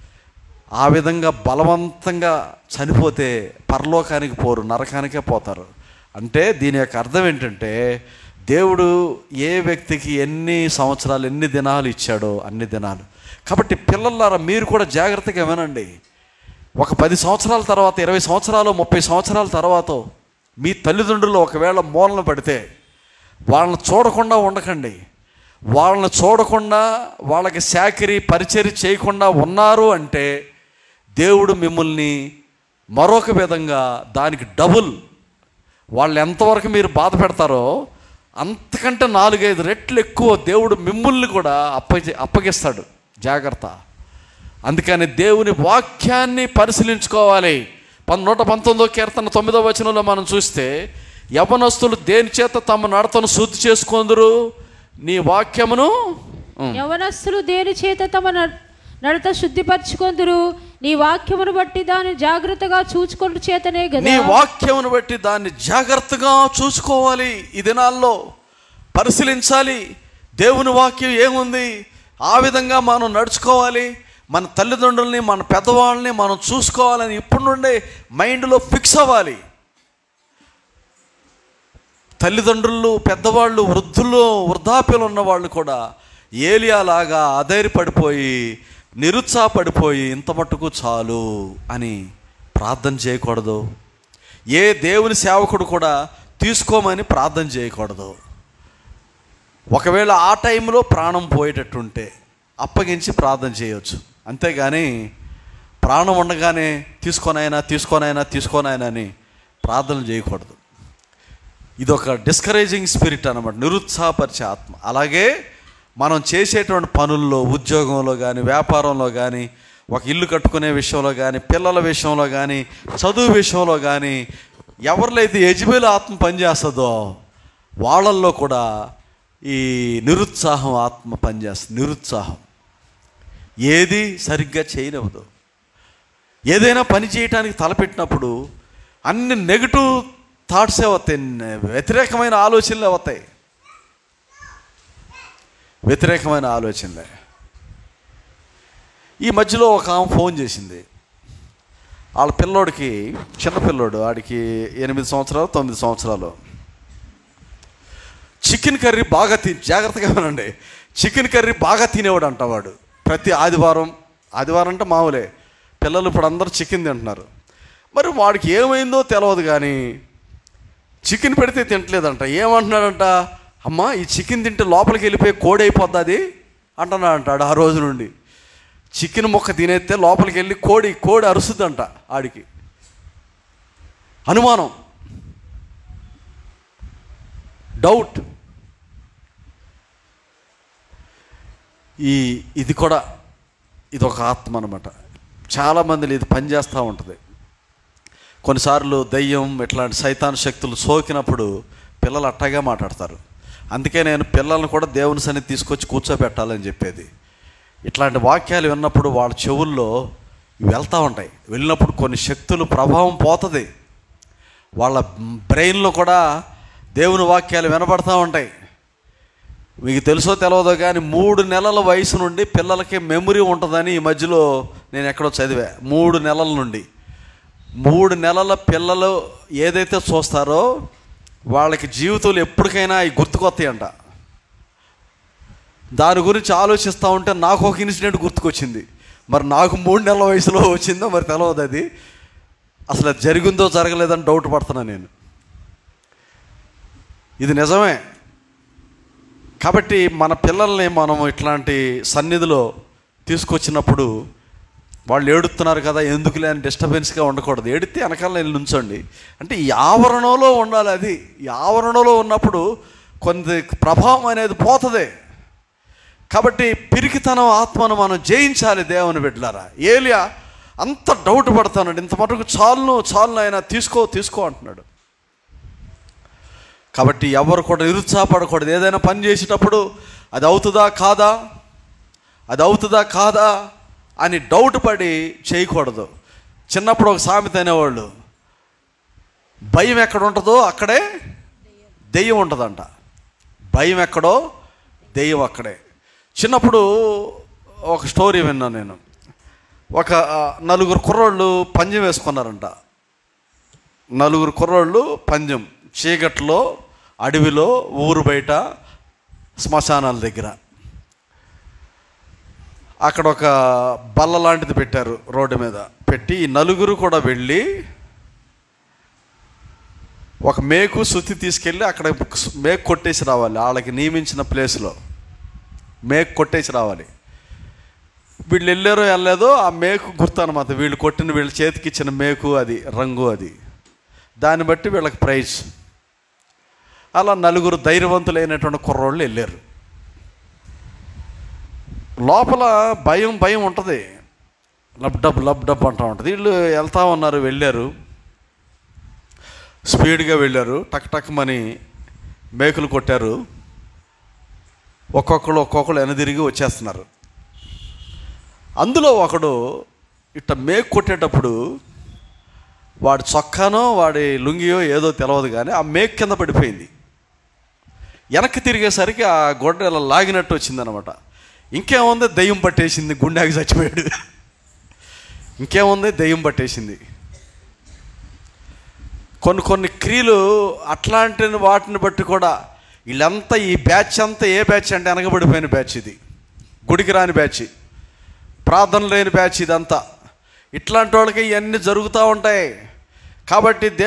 ఆ విధంగా బలవంతంగా చనిపోతే పరలోకానికి పోరు నరకానికే పోతారు అంటే దీని యొక్క అర్థం ఏంటంటే దేవుడు ఏ వ్యక్తికి ఎన్ని సంవత్సరాలు ఎన్ని దినాలు ఇచ్చాడో అన్ని దినాలు కాబట్టి పిల్లలారా మీరు కూడా జాగ్రత్తగా వినండి ఒక పది సంవత్సరాల తర్వాత ఇరవై సంవత్సరాలు ముప్పై సంవత్సరాల తర్వాత మీ తల్లిదండ్రులు ఒకవేళ మూలన పడితే వాళ్ళని చూడకుండా ఉండకండి వాళ్ళని చూడకుండా వాళ్ళకి శాఖరి పరిచర్య చేయకుండా ఉన్నారు అంటే దేవుడు మిమ్మల్ని మరొక విధంగా దానికి డబుల్ వాళ్ళు ఎంతవరకు మీరు బాధ పెడతారో అంతకంటే నాలుగైదు రెట్లు ఎక్కువ దేవుడు మిమ్మల్ని కూడా అప్పగి అప్పగిస్తాడు జాగ్రత్త అందుకని దేవుని వాక్యాన్ని పరిశీలించుకోవాలి పన్ నూట పంతొమ్మిదో కీర్తన తొమ్మిదో వచనంలో మనం చూస్తే యవనస్తులు దేని చేత తమ నడతను శుద్ధి చేసుకుందరు నీ వాక్యమును ఉం. యవనస్తులు దేని చేత తమ నడ- నడత శుద్ధిపరచుకొందురు నీ వాక్యమును బట్టి దాన్ని జాగ్రత్తగా చూచుకొండు చేతనే నీ కదా వాక్యమును బట్టి దాన్ని జాగ్రత్తగా చూసుకోవాలి ఈ దినాల్లో పరిశీలించాలి దేవుని వాక్యం ఏముంది ఆ విధంగా మనం నడుచుకోవాలి మన తల్లిదండ్రుల్ని మన పెద్దవాళ్ళని మనం చూసుకోవాలని ఇప్పటి నుండే మైండ్లో ఫిక్స్ అవ్వాలి తల్లిదండ్రులు పెద్దవాళ్ళు వృద్ధులు వృద్ధాప్యలు ఉన్న వాళ్ళు కూడా ఏలియాలాగా అధైర్యపడిపోయి నిరుత్సాహపడిపోయి ఇంత మట్టుకు చాలు అని ప్రార్థన చేయకూడదు ఏ దేవుని సేవకుడు కూడా తీసుకోమని ప్రార్థన చేయకూడదు ఒకవేళ ఆ టైంలో ప్రాణం పోయేటట్టుంటే అప్పగించి ప్రార్థన చేయొచ్చు అంతేగాని ప్రాణం ఉండగానే తీసుకోనైనా తీసుకోనైనా తీసుకోనైనా అని ప్రార్థన చేయకూడదు ఇది ఒక డిస్కరేజింగ్ స్పిరిట్ అనమాట నిరుత్సాహపరిచే ఆత్మ అలాగే మనం చేసేటువంటి పనుల్లో ఉద్యోగంలో కానీ వ్యాపారంలో కానీ ఒక ఇల్లు కట్టుకునే విషయంలో కానీ పిల్లల విషయంలో కానీ చదువు విషయంలో కానీ ఎవరిలో అయితే యజబేలు ఆత్మ పనిచేస్తుందో వాళ్ళల్లో కూడా ఈ నిరుత్సాహం ఆత్మ పనిచేస్తుంది నిరుత్సాహం ఏది సరిగ్గా చేయనివ్వదు ఏదైనా పని చేయటానికి తలపెట్టినప్పుడు అన్ని నెగిటివ్ థాట్సే వస్తాయి వ్యతిరేకమైన ఆలోచనలే వస్తాయి వ్యతిరేకమైన ఆలోచనలే ఈ మధ్యలో ఒక ఆమె ఫోన్ చేసింది వాళ్ళ పిల్లోడికి చిన్న పిల్లోడు వాడికి ఎనిమిది సంవత్సరాలు తొమ్మిది సంవత్సరాలు చికెన్ కర్రీ బాగా తి జాగ్రత్తగా వినండి చికెన్ కర్రీ బాగా తినేవాడు అంట వాడు ప్రతి ఆదివారం ఆదివారం అంటే మామూలే పిల్లలు ఇప్పుడు అందరూ చికెన్ తింటున్నారు మరి వాడికి ఏమైందో తెలియదు కానీ చికెన్ పెడితే తింటలేదంట ఏమంటున్నాడంట అమ్మా ఈ చికెన్ తింటే లోపలికి వెళ్ళిపోయి కోడి అయిపోద్ది అది అంటున్నాడు అంటాడు ఆ రోజు నుండి చికెన్ ముక్క తినేస్తే లోపలికి వెళ్ళి కోడి కోడి అరుస్తుందంట ఆడికి అనుమానం డౌట్ ఈ ఇది కూడా ఇది ఒక ఆత్మ అనమాట చాలామందిలో ఇది పనిచేస్తూ ఉంటుంది కొన్నిసార్లు దయ్యం ఇట్లాంటి సైతాన్ శక్తులు సోకినప్పుడు పిల్లలు అట్టగా మాట్లాడతారు అందుకే నేను పిల్లల్ని కూడా దేవుని సన్నిధి తీసుకొచ్చి కూర్చోబెట్టాలని చెప్పేది ఇట్లాంటి వాక్యాలు విన్నప్పుడు వాళ్ళ చెవుల్లో వెళ్తూ ఉంటాయి వెళ్ళినప్పుడు కొన్ని శక్తులు ప్రభావం పోతుంది వాళ్ళ బ్రెయిన్లో కూడా దేవుని వాక్యాలు వినపడతా ఉంటాయి మీకు తెలుసో తెలియదో కానీ మూడు నెలల వయసు నుండి పిల్లలకి మెమరీ ఉంటుందని ఈ మధ్యలో నేను ఎక్కడో చదివా మూడు నెలల నుండి మూడు నెలల పిల్లలు ఏదైతే చూస్తారో వాళ్ళకి జీవితంలో ఎప్పటికైనా అవి గుర్తుకొస్తాయంట దాని గురించి ఆలోచిస్తూ ఉంటే నాకు ఒక ఇన్సిడెంట్ గుర్తుకొచ్చింది మరి నాకు మూడు నెలల వయసులో వచ్చిందో మరి తెలియదు అది అసలు అది జరిగిందో జరగలేదని డౌట్ పడుతున్నా నేను ఇది నిజమే కాబట్టి మన పిల్లల్ని మనం ఇట్లాంటి సన్నిధిలో తీసుకొచ్చినప్పుడు వాళ్ళు ఏడుతున్నారు కదా ఎందుకులే అని డిస్టర్బెన్స్గా ఉండకూడదు ఏడితే వెనకాల వెళ్ళి నుంచోండి అంటే ఈ ఆవరణలో ఉండాలి అది ఈ ఆవరణలో ఉన్నప్పుడు కొంత ప్రభావం అనేది పోతుంది కాబట్టి పిరికితనం ఆత్మను మనం జయించాలి దేవుని బిడ్డలారా ఏలియా అంత డౌట్ పడతానండి ఇంత మటుకు చాలును చాలును ఆయన తీసుకో తీసుకో అంటున్నాడు కాబట్టి ఎవరు కూడా నిరుత్సాహపడకూడదు ఏదైనా పని చేసేటప్పుడు అది అవుతుందా కాదా అది అవుతుందా కాదా అని డౌట్ పడి చేయకూడదు చిన్నప్పుడు ఒక సామెత అనేవాళ్ళు భయం ఎక్కడ ఉంటుందో అక్కడే దెయ్యం ఉంటుందంట భయం ఎక్కడో దెయ్యం అక్కడే చిన్నప్పుడు ఒక స్టోరీ విన్నాను నేను ఒక ఆ, నలుగురు కుర్రోళ్ళు పందెం వేసుకున్నారంట నలుగురు కుర్రోళ్ళు పందెం చీకట్లో అడవిలో ఊరు బయట శ్మశానాల దగ్గర అక్కడ ఒక బల్ల లాంటిది పెట్టారు రోడ్డు మీద పెట్టి ఈ నలుగురు కూడా వెళ్ళి ఒక మేకు సుత్తి తీసుకెళ్ళి అక్కడ మేకు కొట్టేసి రావాలి వాళ్ళకి నియమించిన ప్లేస్లో మేకు కొట్టేసి రావాలి వీళ్ళు వెళ్ళారో వెళ్ళలేదో ఆ మేకు గుర్తు అనమాట వీళ్ళు కొట్టిన వీళ్ళ చేతికి ఇచ్చిన మేకు అది రంగు అది దాన్ని బట్టి వీళ్ళకి ప్రైజ్ అలా నలుగురు ధైర్యవంతులైనటువంటి కుర్రోళ్ళు వెళ్ళారు లోపల భయం భయం ఉంటుంది లబ్ డబ్ లబ్ డబ్ అంటూ ఉంటుంది వీళ్ళు వెళ్తా ఉన్నారు వెళ్ళారు స్పీడ్గా వెళ్ళారు టక్ టక్ మని మేకులు కొట్టారు ఒక్కొక్కరు ఒక్కొక్కరు వెనదిరిగి వచ్చేస్తున్నారు అందులో ఒకడు ఇట్ట మేకు కొట్టేటప్పుడు వాడి చొక్కానో వాడి లుంగియో ఏదో తెలియదు కానీ ఆ మేక్ కింద పడిపోయింది వెనక్కి తిరిగేసరికి ఆ గొడ్డ ఇలా లాగినట్టు వచ్చిందనమాట ఇంకేముంది దెయ్యం పట్టేసింది గుండెకి చచ్చిపోయాడు ఇంకేముంది దెయ్యం పట్టేసింది కొన్ని కొన్ని క్రియలు అట్లాంటి వాటిని బట్టి కూడా వీళ్ళంతా ఈ బ్యాచ్ అంతా ఏ బ్యాచ్ అంటే వెనకబడిపోయిన బ్యాచ్ ఇది గుడికి రాని బ్యాచ్ ప్రార్థన లేని బ్యాచ్ ఇదంతా ఇట్లాంటి వాళ్ళకి ఇవన్నీ జరుగుతూ ఉంటాయి కాబట్టి దేవు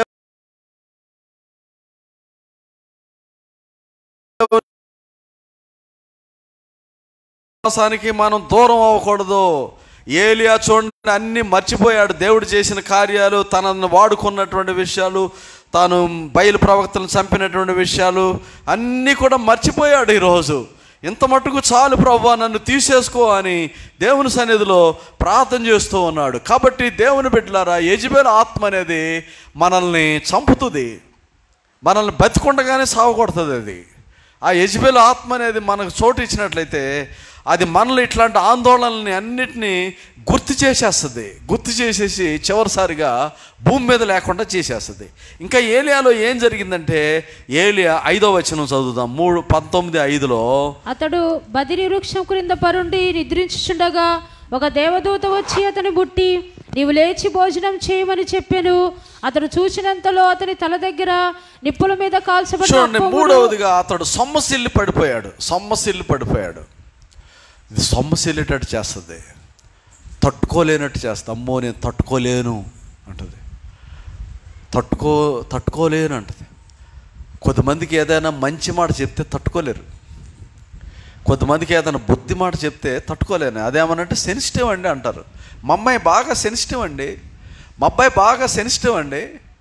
విశ్వాసానికి మనం దూరం అవ్వకూడదు ఏలియా చూడండి అన్ని మర్చిపోయాడు దేవుడు చేసిన కార్యాలు తనను వాడుకున్నటువంటి విషయాలు తాను బయలు ప్రవక్తలను చంపినటువంటి విషయాలు అన్నీ కూడా మర్చిపోయాడు ఈరోజు ఇంత మట్టుకు చాలు ప్రభు నన్ను తీసేసుకో అని దేవుని సన్నిధిలో ప్రార్థన చేస్తూ ఉన్నాడు కాబట్టి దేవుని బిడ్డలారా యజబేల ఆత్మ అనేది మనల్ని చంపుతుంది మనల్ని బతికుండగానే సావకొడుతుంది అది ఆ యజ్బేల్ ఆత్మ అనేది మనకు చోటు ఇచ్చినట్లయితే అది మనలో ఇట్లాంటి ఆందోళనల్ని అన్నిటినీ గుర్తు చేసేస్తుంది గుర్తు చేసేసి చివరిసారిగా భూమి మీద లేకుండా చేసేస్తుంది ఇంకా ఏలియాలో ఏం జరిగిందంటే ఏలియా ఐదో వచనం చదువుదాం మూడు పంతొమ్మిది ఐదులో అతడు బదిరి వృక్షం క్రింద పరుండి నిద్రించుచుండగా ఒక దేవదూత వచ్చి అతని బుట్టి నీవు లేచి భోజనం చేయమని చెప్పాను అతడు చూసినంతలో అతని తల దగ్గర నిప్పుల మీద కాల్చబడిన చూడండి అప్పమును- మూడవదిగా అతడు సొమ్మసిల్లి పడిపోయాడు సొమ్మసిల్లి పడిపోయాడు ఇది సొమ్మసిల్లేటట్టు చేస్తుంది తట్టుకోలేనట్టు చేస్తుంది అమ్మో నేను తట్టుకోలేను అంటుంది తట్టుకో తట్టుకోలేను అంటది కొంతమందికి ఏదైనా మంచి మాట చెప్తే తట్టుకోలేరు కొంతమందికి ఏదైనా బుద్ధి మాట చెప్తే తట్టుకోలేను అదేమనంటే సెన్సిటివ్ అండి అంటారు మా అమ్మాయి బాగా సెన్సిటివ్ అండి మా అబ్బాయి బాగా సెన్సిటివ్ అండి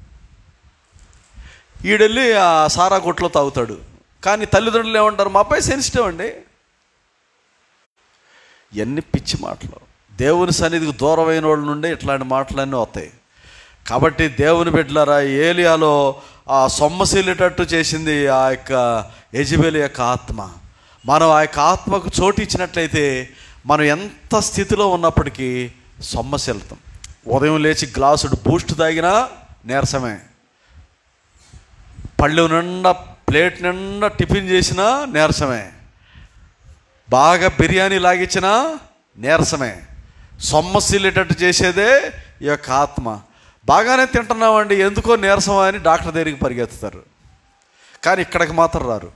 ఈడెళ్ళి ఆ సారా కొట్లో తాగుతాడు కానీ తల్లిదండ్రులు ఏమంటారు మా అబ్బాయి సెన్సిటివ్ అండి ఎన్ని పిచ్చి మాటలు దేవుని సన్నిధికి దూరమైన వాళ్ళ నుండి ఇట్లాంటి మాటలన్నీ వస్తాయి కాబట్టి దేవుని బిడ్డలారా ఏలియాలో ఆ సొమ్మసిల్లేటట్టు చేసింది ఆ యొక్క యజబేలి యొక్క ఆత్మ మనం ఆ యొక్క ఆత్మకు చోటు ఇచ్చినట్లయితే మనం ఎంత స్థితిలో ఉన్నప్పటికీ సొమ్మసిల్తాం ఉదయం లేచి గ్లాసుడు బూస్ట్ తాగినా నీరసమే పళ్ళు నిండా ప్లేట్ నిండా టిఫిన్ చేసినా నీరసమే బాగా బిర్యానీ లాగించినా నీరసమే సొమ్మసిల్లేటట్టు చేసేదే ఈ యొక్క ఆత్మ బాగానే తింటున్నామండి ఎందుకో నీరసం అని డాక్టర్ దగ్గరికి పరిగెత్తుతారు కానీ ఇక్కడికి మాత్రం రారు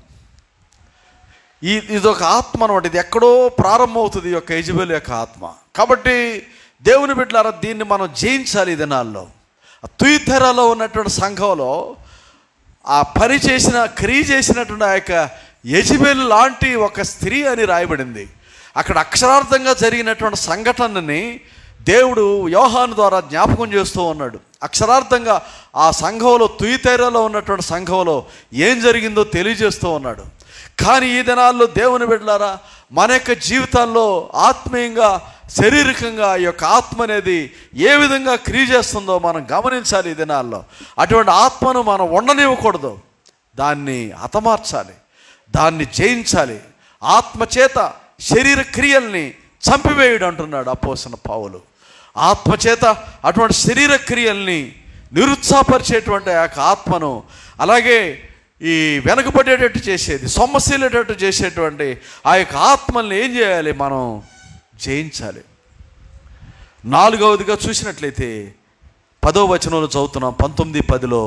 ఈ ఇది ఒక ఆత్మ అనమాట ఇది ఎక్కడో ప్రారంభమవుతుంది ఈ యొక్క యజబేలు యొక్క ఆత్మ కాబట్టి దేవుని బిడ్డలారా దీన్ని మనం జయించాలి ఈ దినాల్లో తుయితెరలో ఉన్నటువంటి సంఘంలో ఆ పని చేసిన క్రియ చేసినటువంటి ఆ యొక్క యజబేలు లాంటి ఒక స్త్రీ అని రాయబడింది అక్కడ అక్షరార్థంగా జరిగినటువంటి సంఘటనని దేవుడు యోహాను ద్వారా జ్ఞాపకం చేస్తూ ఉన్నాడు అక్షరార్థంగా ఆ సంఘంలో తుయితేరలో ఉన్నటువంటి సంఘంలో ఏం జరిగిందో తెలియజేస్తూ ఉన్నాడు కానీ ఈ దినాల్లో దేవుని బిడ్డలారా మన యొక్క జీవితాల్లో ఆత్మీయంగా శారీరకంగా ఈ యొక్క ఆత్మ అనేది ఏ విధంగా క్రియ చేస్తుందో మనం గమనించాలి ఈ దినాల్లో అటువంటి ఆత్మను మనం ఉండనివ్వకూడదు దాన్ని హతమార్చాలి దాన్ని జయించాలి ఆత్మ చేత శరీర క్రియల్ని చంపివేయుడు అంటున్నాడు అపోసిన పావులు ఆత్మ చేత అటువంటి శరీర క్రియల్ని నిరుత్సాహపరిచేటువంటి ఆ యొక్క ఆత్మను అలాగే ఈ వెనకబడేటట్టు చేసేది సొమ్మసిల్లేటట్టు చేసేటువంటి ఆ యొక్క ఆత్మల్ని ఏం చేయాలి మనం జయించాలి నాలుగవదిగా చూసినట్లయితే పదో వచనంలో చదువుతున్నాం పంతొమ్మిది పదిలో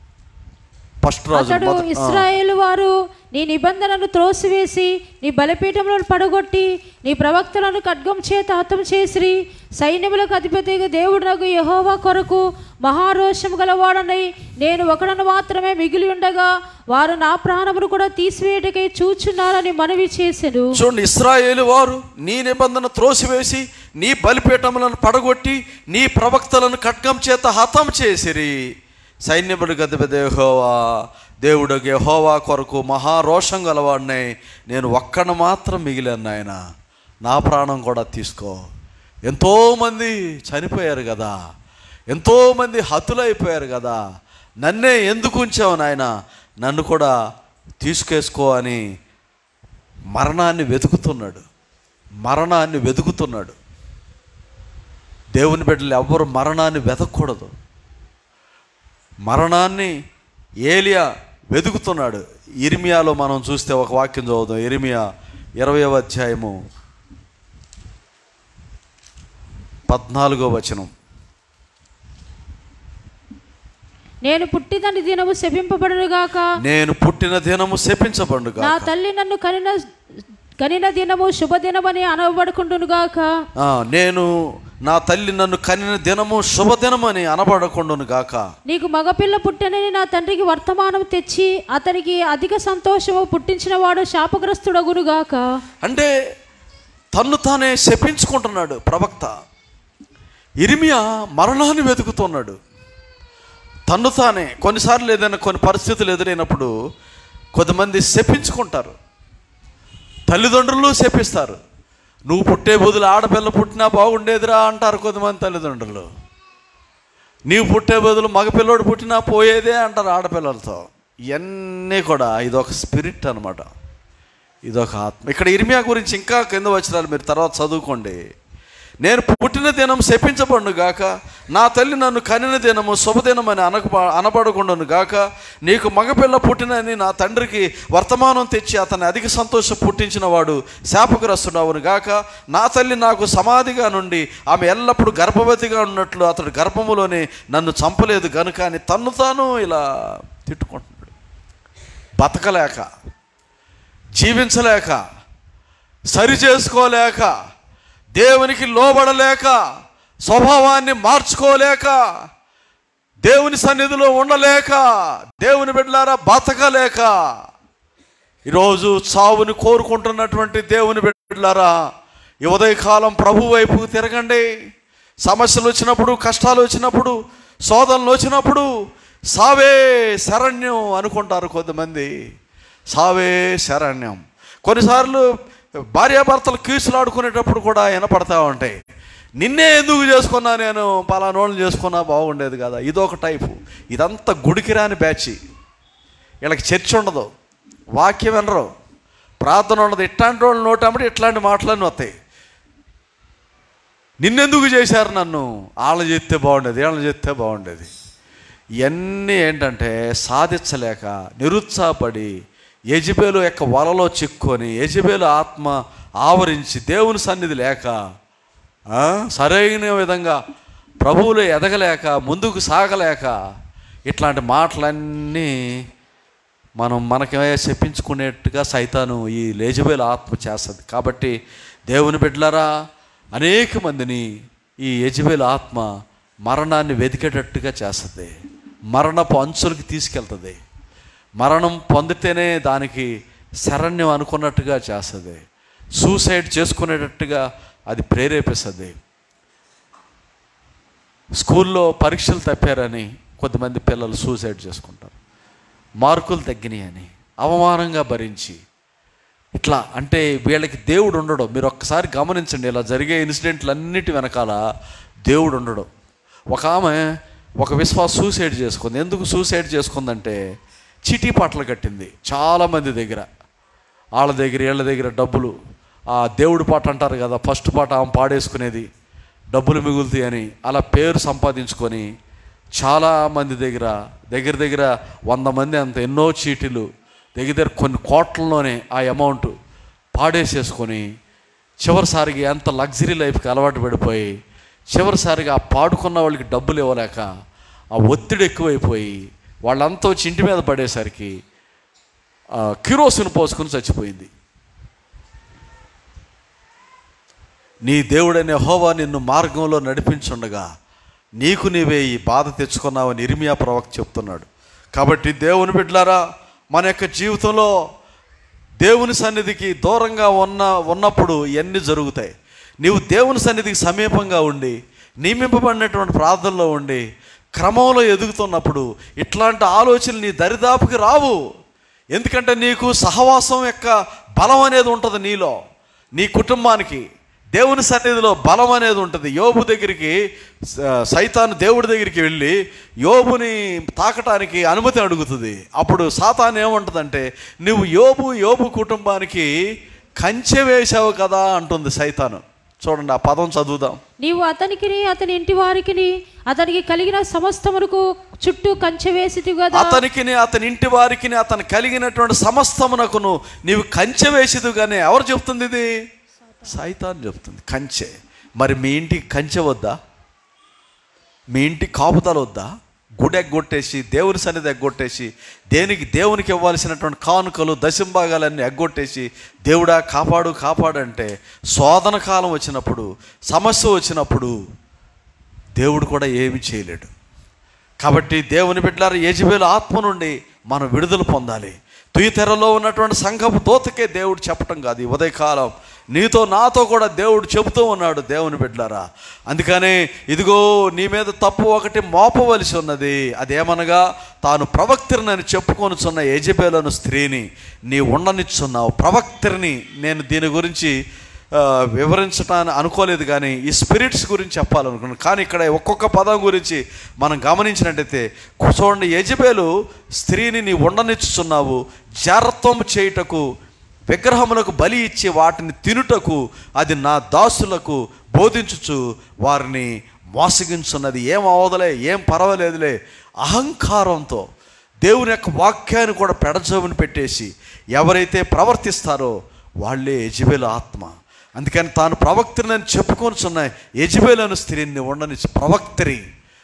ఫస్ట్ రాజు అతడు మొదటి- ఆ. ఇస్రాయేలు వారు నీ నిబంధనను త్రోసివేసి నీ బలిపీఠములను పడగొట్టి నీ ప్రవక్తలను ఖడ్గం చేత హతం చేసిరి సైన్యములకు అధిపతిగా దేవుడునకు యెహోవా కొరకు మహారోషము గలవాడనై నేను ఒకడను మాత్రమే మిగిలి ఉండగా వారు నా ప్రాణమును కూడా తీసివేయటకై చూచున్నారని మనవి చేసెను చూడండి ఇస్రాయేలు వారు నీ నిబంధన త్రోసివేసి నీ బలిపీఠములను పడగొట్టి నీ ప్రవక్తలను ఖడ్గం చేత హతం చేసిరి సైన్యముడు గదిపెద్ద యెహోవా దేవుడు యెహోవా కొరకు మహారోషం గలవాడినై నేను ఒక్కను మాత్రం మిగిలాను నాయన నా ప్రాణం కూడా తీసుకో ఎంతోమంది చనిపోయారు కదా ఎంతోమంది హతులైపోయారు కదా నన్నే ఎందుకు ఉంచావు నాయన నన్ను కూడా తీసుకేసుకో అని మరణాన్ని వెతుకుతున్నాడు మరణాన్ని వెతుకుతున్నాడు దేవుని బిడ్డలు ఎవ్వరు మరణాన్ని వెతకూడదు మరణాన్ని ఏలియా వెతుకుతున్నాడు ఇర్మియాలో మనం చూస్తే ఒక వాక్యం చదువుదాం ఇర్మియా ఇరవయవ అధ్యాయము పద్నాలుగో వచనం నేను పుట్టిదని దినము శపింపబడునుగాక నేను పుట్టిన దినము శపించబడుగా నా తల్లి నన్ను కనిన కనిన దినము శుభదినమని అనబడుకుంటునుగాక ఆ, నేను నా తల్లి నన్ను కనిన దినము శుభదినమని అనబడకుండును గాక నీకు మగపిల్ల పుట్టనని నా తండ్రికి వర్తమానం తెచ్చి అతనికి అధిక సంతోషము పుట్టించిన వాడు శాపగ్రస్తుడగునుగాక అంటే తన్ను తానే శపించుకుంటున్నాడు ప్రవక్త ఇరిమియా మరణాన్ని వెతుకుతున్నాడు తన్ను తానే కొన్నిసార్లు ఏదైనా కొన్ని పరిస్థితులు ఎదురైనప్పుడు కొంతమంది శపించుకుంటారు తల్లిదండ్రులు శపిస్తారు నువ్వు పుట్టే బదులు ఆడపిల్ల పుట్టినా బాగుండేదిరా అంటారు కొంతమంది తల్లిదండ్రులు నీవు పుట్టే బదులు మగపిల్లోడు పుట్టినా పోయేదే అంటారు ఆడపిల్లలతో ఇవన్నీ కూడా ఇదొక స్పిరిట్ అనమాట ఇదొక ఆత్మ ఇక్కడ ఇర్మియా గురించి ఇంకా కింద వచ్చినారు మీరు తర్వాత చదువుకోండి నేను పుట్టిన దినం శపించబడును గాక నా తల్లి నన్ను కనిన దినము శుభదినం అని అనక అనబడకుండాను గాక నీకు మగపిల్ల పుట్టినని నా తండ్రికి వర్తమానం తెచ్చి అతన్ని అధిక సంతోషం పుట్టించిన వాడు శాపగ్రస్తుడవును గాక నా తల్లి నాకు సమాధిగా నుండి ఆమె ఎల్లప్పుడూ గర్భవతిగా ఉన్నట్లు అతడు గర్భములోనే నన్ను చంపలేదు గనుక అని తన్ను తాను ఇలా తిట్టుకుంటున్నాడు బతకలేక జీవించలేక సరి చేసుకోలేక దేవునికి లోబడలేక స్వభావాన్ని మార్చుకోలేక దేవుని సన్నిధిలో ఉండలేక దేవుని బిడ్డలారా బతకలేక ఈరోజు చావుని కోరుకుంటున్నటువంటి దేవుని బిడ్డలారా ఈ ఉదయకాలం ప్రభు వైపు తిరగండి సమస్యలు వచ్చినప్పుడు కష్టాలు వచ్చినప్పుడు శోధనలు వచ్చినప్పుడు సావే శరణ్యం అనుకుంటారు కొంతమంది సావే శరణ్యం కొన్నిసార్లు భార్యాభర్తలు కీసులాడుకునేటప్పుడు కూడా వినపడతా ఉంటాయి నిన్నే ఎందుకు చేసుకున్నా నేను పలానోళ్ళు చేసుకున్నా బాగుండేది కదా ఇదొక టైపు ఇదంతా గుడికి రాని బ్యాచ్ వీళ్ళకి చర్చ ఉండదు వాక్యం వినరు ప్రార్థన ఉండదు ఇట్లాంటి వాళ్ళు నోటమ్మడి ఇట్లాంటి మాటలన్నీ వస్తాయి నిన్నెందుకు చేశారు నన్ను వాళ్ళ చేస్తే బాగుండేది వీళ్ళని చేస్తే బాగుండేది ఇవన్నీ ఏంటంటే సాధించలేక నిరుత్సాహపడి యజబేలు యొక్క వలలో చిక్కుకొని యజబేలు ఆత్మ ఆవరించి దేవుని సన్నిధి లేక ఆ, సరైన విధంగా ప్రభువులు ఎదగలేక ముందుకు సాగలేక ఇట్లాంటి మాటలన్నీ మనం మనకే చెప్పించుకునేట్టుగా సైతాను ఈ లేజబేలు ఆత్మ చేస్తుంది కాబట్టి దేవుని బిడ్డలారా అనేక మందిని ఈ యజబేలు ఆత్మ మరణాన్ని వెతికేటట్టుగా చేస్తుంది మరణపు అంచులకి తీసుకెళ్తుంది మరణం పొందితేనే దానికి శరణ్యం అనుకున్నట్టుగా చేస్తుంది సూసైడ్ చేసుకునేటట్టుగా అది ప్రేరేపిస్తుంది స్కూల్లో పరీక్షలు తప్పారని కొంతమంది పిల్లలు సూసైడ్ చేసుకుంటారు మార్కులు తగ్గినాయని అవమానంగా భరించి ఇట్లా అంటే వీళ్ళకి దేవుడు ఉండడు మీరు ఒక్కసారి గమనించండి ఇలా జరిగే ఇన్సిడెంట్లు అన్నిటి వెనకాల దేవుడు ఉండడు ఒక ఆమె ఒక విశ్వాస సూసైడ్ చేసుకుంది ఎందుకు సూసైడ్ చేసుకుందంటే చిటీ పాటలు కట్టింది చాలామంది దగ్గర వాళ్ళ దగ్గర వీళ్ళ దగ్గర డబ్బులు ఆ దేవుడి పాట అంటారు కదా ఫస్ట్ పాట ఆమె పాడేసుకునేది డబ్బులు మిగులుతాయి అని అలా పేరు సంపాదించుకొని చాలా మంది దగ్గర దగ్గర దగ్గర వంద మంది అంత ఎన్నో చీటీలు దగ్గర దగ్గర కొన్ని కోట్లలోనే ఆ అమౌంట్ పాడేసేసుకొని చివరిసారిగా ఎంత లగ్జరీ లైఫ్కి అలవాటు పడిపోయి చివరిసారిగా ఆ పాడుకున్న వాళ్ళకి డబ్బులు ఇవ్వలేక ఆ ఒత్తిడి ఎక్కువైపోయి వాళ్ళంతా వచ్చి ఇంటి మీద పడేసరికి ఆ, కిరోసిన్ పోసుకుని చచ్చిపోయింది నీ దేవుడనే హోవా నిన్ను మార్గంలో నడిపించుండగా నీకు నీవే ఈ బాధ తెచ్చుకున్నావని ఇర్మియా ప్రవక్త చెప్తున్నాడు కాబట్టి దేవుని బిడ్డలారా మన యొక్క జీవితంలో దేవుని సన్నిధికి దూరంగా ఉన్న ఉన్నప్పుడు ఇవన్నీ జరుగుతాయి నీవు దేవుని సన్నిధికి సమీపంగా ఉండి నియమింపబడినటువంటి ప్రార్థనలో ఉండి క్రమంలో ఎదుగుతున్నప్పుడు ఇట్లాంటి ఆలోచనలు నీ దరిదాపుకి రావు ఎందుకంటే నీకు సహవాసం యొక్క బలం అనేది ఉంటుంది నీలో నీ కుటుంబానికి దేవుని సన్నిధిలో బలం అనేది ఉంటుంది యోబు దగ్గరికి స- సైతాను దేవుడి దగ్గరికి వెళ్ళి యోబుని తాకటానికి అనుమతి అడుగుతుంది అప్పుడు సాతాన్ ఏమంటుందంటే నువ్వు యోబు యోబు కుటుంబానికి కంచె వేశావు కదా అంటుంది సైతాను చూడండి ఆ పదం చదువుదాం నీవు అతనికిని అతని ఇంటి వారికిని అతనికి కలిగిన సమస్తమునకు చుట్టూ కంచె వేసితి కదా అతనికిని అతని ఇంటి వారికిని అతను కలిగినటువంటి సమస్తమునకును నీవు కంచె వేసేది కానీ ఎవరు చెప్తుంది ఇది సైతాన్ చెప్తుంది కంచె మరి మీ ఇంటికి కంచె వద్దా మీ ఇంటి కాపుదల వద్దా గుడి ఎగ్గొట్టేసి దేవుని సన్నిధి ఎగ్గొట్టేసి దేనికి దేవునికి ఇవ్వాల్సినటువంటి కానుకలు దశంభాగాలన్నీ ఎగ్గొట్టేసి దేవుడా కాపాడు కాపాడంటే శోధన కాలం వచ్చినప్పుడు సమస్య వచ్చినప్పుడు దేవుడు కూడా ఏమి చేయలేడు కాబట్టి దేవుని బిడ్డలారు యజబేలు ఆత్మ నుండి మనం విడుదల పొందాలి తుయితెరలో ఉన్నటువంటి సంఘపు దోతకే దేవుడు చెప్పటం కాదు ఈ ఉదయకాలం నీతో నాతో కూడా దేవుడు చెబుతూ ఉన్నాడు దేవుని బిడ్డలారా అందుకనే ఇదిగో నీ మీద తప్పు ఒకటి మోపవలసి ఉన్నది అదేమనగా తాను ప్రవక్తరినని చెప్పుకొనుచున్న యజబేలను స్త్రీని నీ ఉండనిచ్చున్నావు ప్రవక్తరిని నేను దీని గురించి ఆ, వివరించటాన్ని అనుకోలేదు కానీ ఈ స్పిరిట్స్ గురించి చెప్పాలనుకున్నాను కానీ ఇక్కడ ఒక్కొక్క పదం గురించి మనం గమనించినట్టయితే చూడండి యజబేలు స్త్రీని నీ ఉండనిచ్చుచున్నావు జారత్వం చేయుటకు విగ్రహములకు బలి ఇచ్చి వాటిని తినుటకు అది నా దాసులకు బోధించుచు వారిని మోసగించున్నది ఏం అవదలే ఏం పర్వాలేదులే అహంకారంతో దేవుని యొక్క వాక్యాన్ని కూడా పెడజోవిని పెట్టేసి ఎవరైతే ప్రవర్తిస్తారో వాళ్ళే యజబేలు ఆత్మ అందుకని తాను ప్రవక్తని అని చెప్పుకొనిచున్న యజబేలను స్త్రీని ఉండని ప్రవక్తరి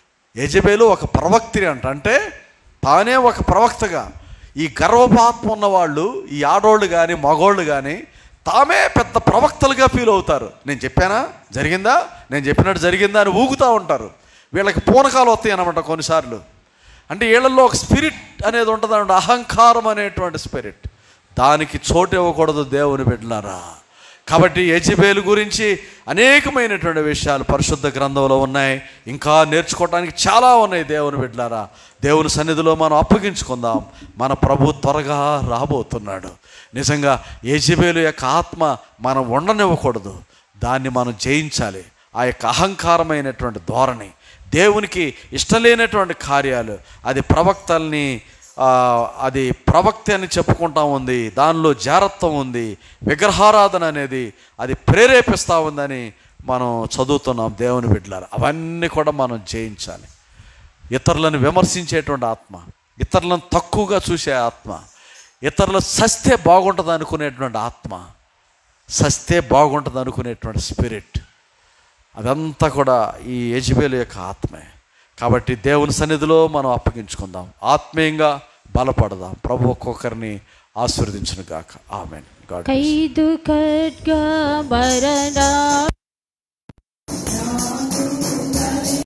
యజబేలు ఒక ప్రవక్తిరి అంట అంటే తానే ఒక ప్రవక్తగా ఈ గర్వపాత్మ ఉన్నవాళ్ళు ఈ ఆడోళ్ళు కానీ మగోళ్ళు కానీ తామే పెద్ద ప్రవక్తలుగా ఫీల్ అవుతారు నేను చెప్పానా జరిగిందా నేను చెప్పినట్టు జరిగిందా అని ఊగుతూ ఉంటారు వీళ్ళకి పూనకాలు వస్తాయి అన్నమాట కొన్నిసార్లు అంటే వీళ్ళల్లో ఒక స్పిరిట్ అనేది ఉంటుంది అన్నమాట అహంకారం అనేటువంటి స్పిరిట్ దానికి చోటు ఇవ్వకూడదు దేవుని బిడ్డలారా కాబట్టి యజబేలు గురించి అనేకమైనటువంటి విషయాలు పరిశుద్ధ గ్రంథంలో ఉన్నాయి ఇంకా నేర్చుకోవడానికి చాలా ఉన్నాయి దేవుని బిడ్డలారా దేవుని సన్నిధిలో మనం అప్పగించుకుందాం మన ప్రభు త్వరగా రాబోతున్నాడు నిజంగా యజబేలు యొక్క ఆత్మ మనం ఉండనివ్వకూడదు దాన్ని మనం జయించాలి ఆ యొక్క అహంకారమైనటువంటి ధోరణి దేవునికి ఇష్టం లేనటువంటి కార్యాలు అది ప్రవక్తల్ని ఆ, అది ప్రవక్త అని చెప్పుకుంటా ఉంది దానిలో జారత్వం ఉంది విగ్రహారాధన అనేది అది ప్రేరేపిస్తూ ఉందని మనం చదువుతున్నాం దేవుని బిడ్డలారు అవన్నీ కూడా మనం జయించాలి ఇతరులను విమర్శించేటువంటి ఆత్మ ఇతరులను తక్కువగా చూసే ఆత్మ ఇతరులు సస్తే బాగుంటుంది అనుకునేటువంటి ఆత్మ సస్తే బాగుంటుంది అనుకునేటువంటి స్పిరిట్ అదంతా కూడా ఈ యజ్బేలు యొక్క ఆత్మే కాబట్టి దేవుని సన్నిధిలో మనం అప్పగించుకుందాం ఆత్మీయంగా బలపడదాం ప్రభు ఒక్కొక్కరిని ఆశీర్వదించును గాక ఆమెన్ గాడ్ ఖైదు ఖడ్గ భరణ